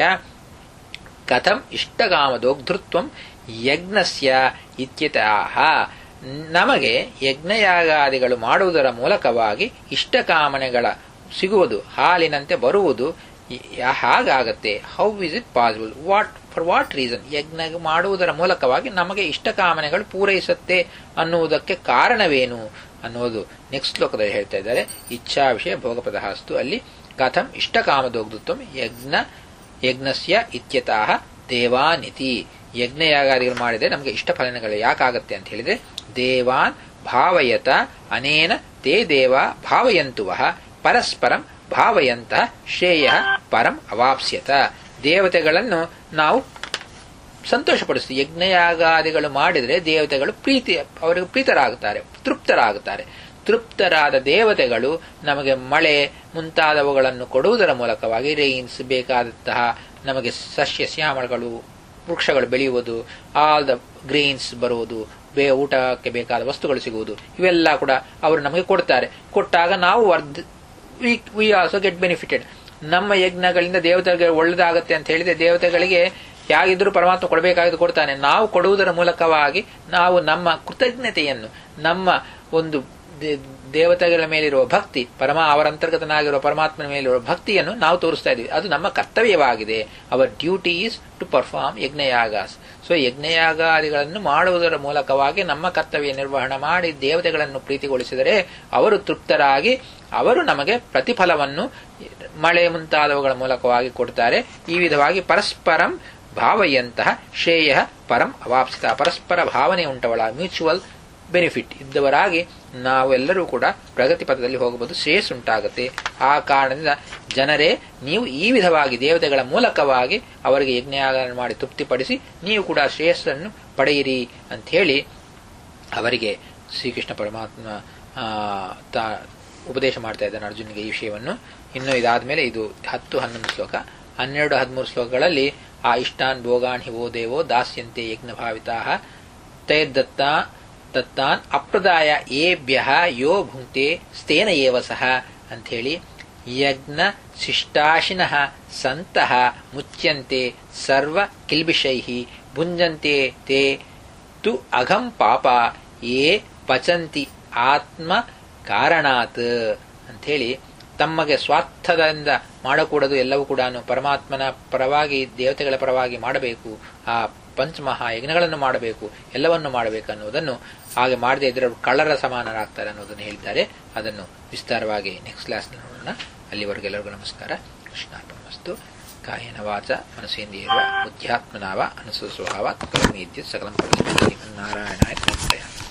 ಕಥಂ ಇಷ್ಟಗಾಮದೋಗ್ಧೃತ್ವಂ ಯಜ್ಞಸ್ಯ ಇತ್ಯತಃ ನಮಗೆ ಯಜ್ಞಯಾಗಾದಿಗಳು ಮಾಡುವುದರ ಮೂಲಕವಾಗಿ ಇಷ್ಟಕಾಮನೆಗಳ ಸಿಗುವುದು ಹಾಲಿನಂತೆ ಬರುವುದು ಹಾಗಾಗತ್ತೆ how is it possible what for what reason ಯಜ್ಞ ಮಾಡುವುದರ ಮೂಲಕವಾಗಿ ನಮಗೆ ಇಷ್ಟಕಾಮನೆಗಳು ಪೂರೈಸುತ್ತೆ ಅನ್ನುವುದಕ್ಕೆ ಕಾರಣವೇನು ಅನ್ನೋದು ನೆಕ್ಸ್ಟ್ ಶ್ಲೋಕದಲ್ಲಿ ಹೇಳ್ತಾ ಇದ್ದಾರೆ ಇಚ್ಛಾ ವಿಷಯ ಭೋಗಪದ ಹಾಸ್ತು ಅಲ್ಲಿ ಕಥಂ ಇಷ್ಟಕಾಮದೋಗ್ಧತ್ವ ಯಜ್ಞ ಯಜ್ಞಸ್ಯ ಇತ್ಯತಃ ದೇವಾನಿತಿ ಯಜ್ಞಯಾಗಾದಿಗಳು ಮಾಡಿದ್ರೆ ನಮಗೆ ಇಷ್ಟ ಫಲನಗಳು ಯಾಕಾಗತ್ತೆ ಅಂತ ಹೇಳಿದ್ರೆ ದೇವಾನ್ ಭಾವಯತ ಅನೇನ ತೇ ದೇವ ಭಾವಯಂತುವಃ ಪರಸ್ಪರಂ ಭಾವಯಂತ ಶ್ರೇಯ ಪರಂ ಅವಾಪ್ಸ್ಯತ ದೇವತೆಗಳನ್ನು ನಾವು ಸಂತೋಷಪಡಿಸ್ತೀವಿ ಯಜ್ಞಯಾಗಾದಿಗಳು ಮಾಡಿದರೆ ದೇವತೆಗಳು ಪ್ರೀತಿ ಅವರಿಗೆ ಪ್ರೀತರಾಗುತ್ತಾರೆ ತೃಪ್ತರಾಗುತ್ತಾರೆ ತೃಪ್ತರಾದ ದೇವತೆಗಳು ನಮಗೆ ಮಳೆ ಮುಂತಾದವುಗಳನ್ನು ಕೊಡುವುದರ ಮೂಲಕವಾಗಿ ರೈನ್ಸ್ ಬೇಕಾದಂತಹ ನಮಗೆ ಸಸ್ಯ ಶ್ಯಾಮಳಗಳು ವೃಕ್ಷಗಳು ಬೆಳೆಯುವುದು ಆಲ್ ದ ಗ್ರೀನ್ಸ್ ಬರುವುದು ಬೇ ಊಟಕ್ಕೆ ಬೇಕಾದ ವಸ್ತುಗಳು ಸಿಗುವುದು ಇವೆಲ್ಲ ಕೂಡ ಅವರು ನಮಗೆ ಕೊಡ್ತಾರೆ ಕೊಟ್ಟಾಗ ನಾವು ವರ್ಧ ವಿ ಆಲ್ಸೋ ಗೆಟ್ ಬೆನಿಫಿಟೆಡ್ ನಮ್ಮ ಯಜ್ಞಗಳಿಂದ ದೇವತೆಗಳಿಗೆ ಒಳ್ಳೆದಾಗತ್ತೆ ಅಂತ ಹೇಳಿದ್ರೆ ದೇವತೆಗಳಿಗೆ ಯಾಗಿದ್ರೂ ಪರಮಾತ್ಮ ಕೊಡಬೇಕಾಗಿದ್ದು ಕೊಡ್ತಾನೆ ನಾವು ಕೊಡುವುದರ ಮೂಲಕವಾಗಿ ನಾವು ನಮ್ಮ ಕೃತಜ್ಞತೆಯನ್ನು ನಮ್ಮ ಒಂದು ದೇವತೆಗಳ ಮೇಲಿರುವ ಭಕ್ತಿ ಪರಮ ಅವರ ಅಂತರ್ಗತನಾಗಿರುವ ಪರಮಾತ್ಮನ ಮೇಲಿರುವ ಭಕ್ತಿಯನ್ನು ನಾವು ತೋರಿಸ್ತಾ ಇದ್ದೀವಿ ಅದು ನಮ್ಮ ಕರ್ತವ್ಯವಾಗಿದೆ our duty is to perform yajnayagas so ಯಜ್ಞಯಾಗಾದಿಗಳನ್ನು ಮಾಡುವುದರ ಮೂಲಕವಾಗಿ ನಮ್ಮ ಕರ್ತವ್ಯ ನಿರ್ವಹಣೆ ಮಾಡಿ ದೇವತೆಗಳನ್ನು ಪ್ರೀತಿಗೊಳಿಸಿದರೆ ಅವರು ತೃಪ್ತರಾಗಿ ಅವರು ನಮಗೆ ಪ್ರತಿಫಲವನ್ನು ಮಳೆ ಮುಂತಾದವುಗಳ ಮೂಲಕವಾಗಿ ಕೊಡ್ತಾರೆ ಈ ವಿಧವಾಗಿ ಪರಸ್ಪರಂ ಭಾವಯಂತಹ ಶ್ರೇಯ ಪರಂ ಅವಾಪ್ಸಿತ ಪರಸ್ಪರ ಭಾವನೆ ಉಂಟವಳ ಮ್ಯೂಚುವಲ್ ಬೆನಿಫಿಟ್ ಇದ್ದವರಾಗಿ ನಾವೆಲ್ಲರೂ ಕೂಡ ಪ್ರಗತಿ ಪಥದಲ್ಲಿ ಹೋಗಬಹುದು ಶ್ರೇಯಸ್ಸುಂಟಾಗುತ್ತೆ ಆ ಕಾರಣದಿಂದ ಜನರೇ ನೀವು ಈ ವಿಧವಾಗಿ ದೇವತೆಗಳ ಮೂಲಕವಾಗಿ ಅವರಿಗೆ ಯಜ್ಞಯಾಗ ಮಾಡಿ ತೃಪ್ತಿಪಡಿಸಿ ನೀವು ಕೂಡ ಶ್ರೇಯಸ್ಸನ್ನು ಪಡೆಯಿರಿ ಅಂತ ಹೇಳಿ ಅವರಿಗೆ ಶ್ರೀಕೃಷ್ಣ ಪರಮಾತ್ಮ ತಾ ಉಪದೇಶ ಮಾಡ್ತಾ ಇದ್ದಾನೆ ಅರ್ಜುನಿಗೆ ಈ ವಿಷಯವನ್ನು ಇನ್ನು ಇದಾದ ಮೇಲೆ ಇದು ಹತ್ತು ಹನ್ನೊಂದು ಶ್ಲೋಕ ಹನ್ನೆರಡು ಹದಿಮೂರು ಶ್ಲೋಕಗಳಲ್ಲಿ ಆ ಇಷ್ಟಾನ್ ಭೋಗಾನ್ ಹಿವೋ ದೇವೋ ದಾಸ್ಯಂತೆ ಯಜ್ಞ ಭಾವಿತಾ ತೈರ್ದತ್ತ ದತ್ತಾನ್ ಅಪ್ರದಾಯ ಏಭ್ಯ ಯೋ ಭುಂಕ್ತೆ ಸ್ಥೇನ ಏವ ಸಹ ಅಂಥೇಳಿ ಯಜ್ಞ ಶಿಷ್ಟಾಶಿನಃ ಸಂತಹ ಮುಚ್ಯಂತೆ ಸರ್ವ ಕಿಲ್ಬಿಷೈ ಭುಂಜಂತೆ ತೇ ತು ಅಘಂ ಪಾಪ ಯೇ ಪಚಂತಿ ಆತ್ಮ ಕಾರಣಾತ್ ಅಂಥೇಳಿ ತಮಗೆ ಸ್ವಾರ್ಥದಿಂದ ಮಾಡಕೂಡದು ಎಲ್ಲವೂ ಕೂಡ ಪರಮಾತ್ಮನ ಪರವಾಗಿ ದೇವತೆಗಳ ಪರವಾಗಿ ಮಾಡಬೇಕು ಆ ಪಂಚಮಹಾ ಯಜ್ಞಗಳನ್ನು ಮಾಡಬೇಕು ಎಲ್ಲವನ್ನು ಮಾಡಬೇಕು ಅನ್ನೋದನ್ನು ಹಾಗೆ ಮಾಡದೇ ಇದ್ರೆ ಕಳ್ಳರ ಸಮಾನರಾಗ್ತಾರೆ ಅನ್ನೋದನ್ನು ಹೇಳಿದ್ದಾರೆ ಅದನ್ನು ವಿಸ್ತಾರವಾಗಿ ನೆಕ್ಸ್ಟ್ ಕ್ಲಾಸ್ ನೋಡೋಣ ಅಲ್ಲಿವರೆಗೂ ಎಲ್ಲರಿಗೂ ನಮಸ್ಕಾರ ಕೃಷ್ಣಾರ್ಪಣಮಸ್ತು ಕಾಯನ ವಾಚ ಮನಸ್ಸೇಂದ್ರಿಯ ಬುದ್ಧ್ಯಾತ್ಮನಾವ ಅನುಸು ಸ್ವಭಾವ ಕರ್ಮಿ ಸಕಲಂ ನಾರಾಯಣಾಯ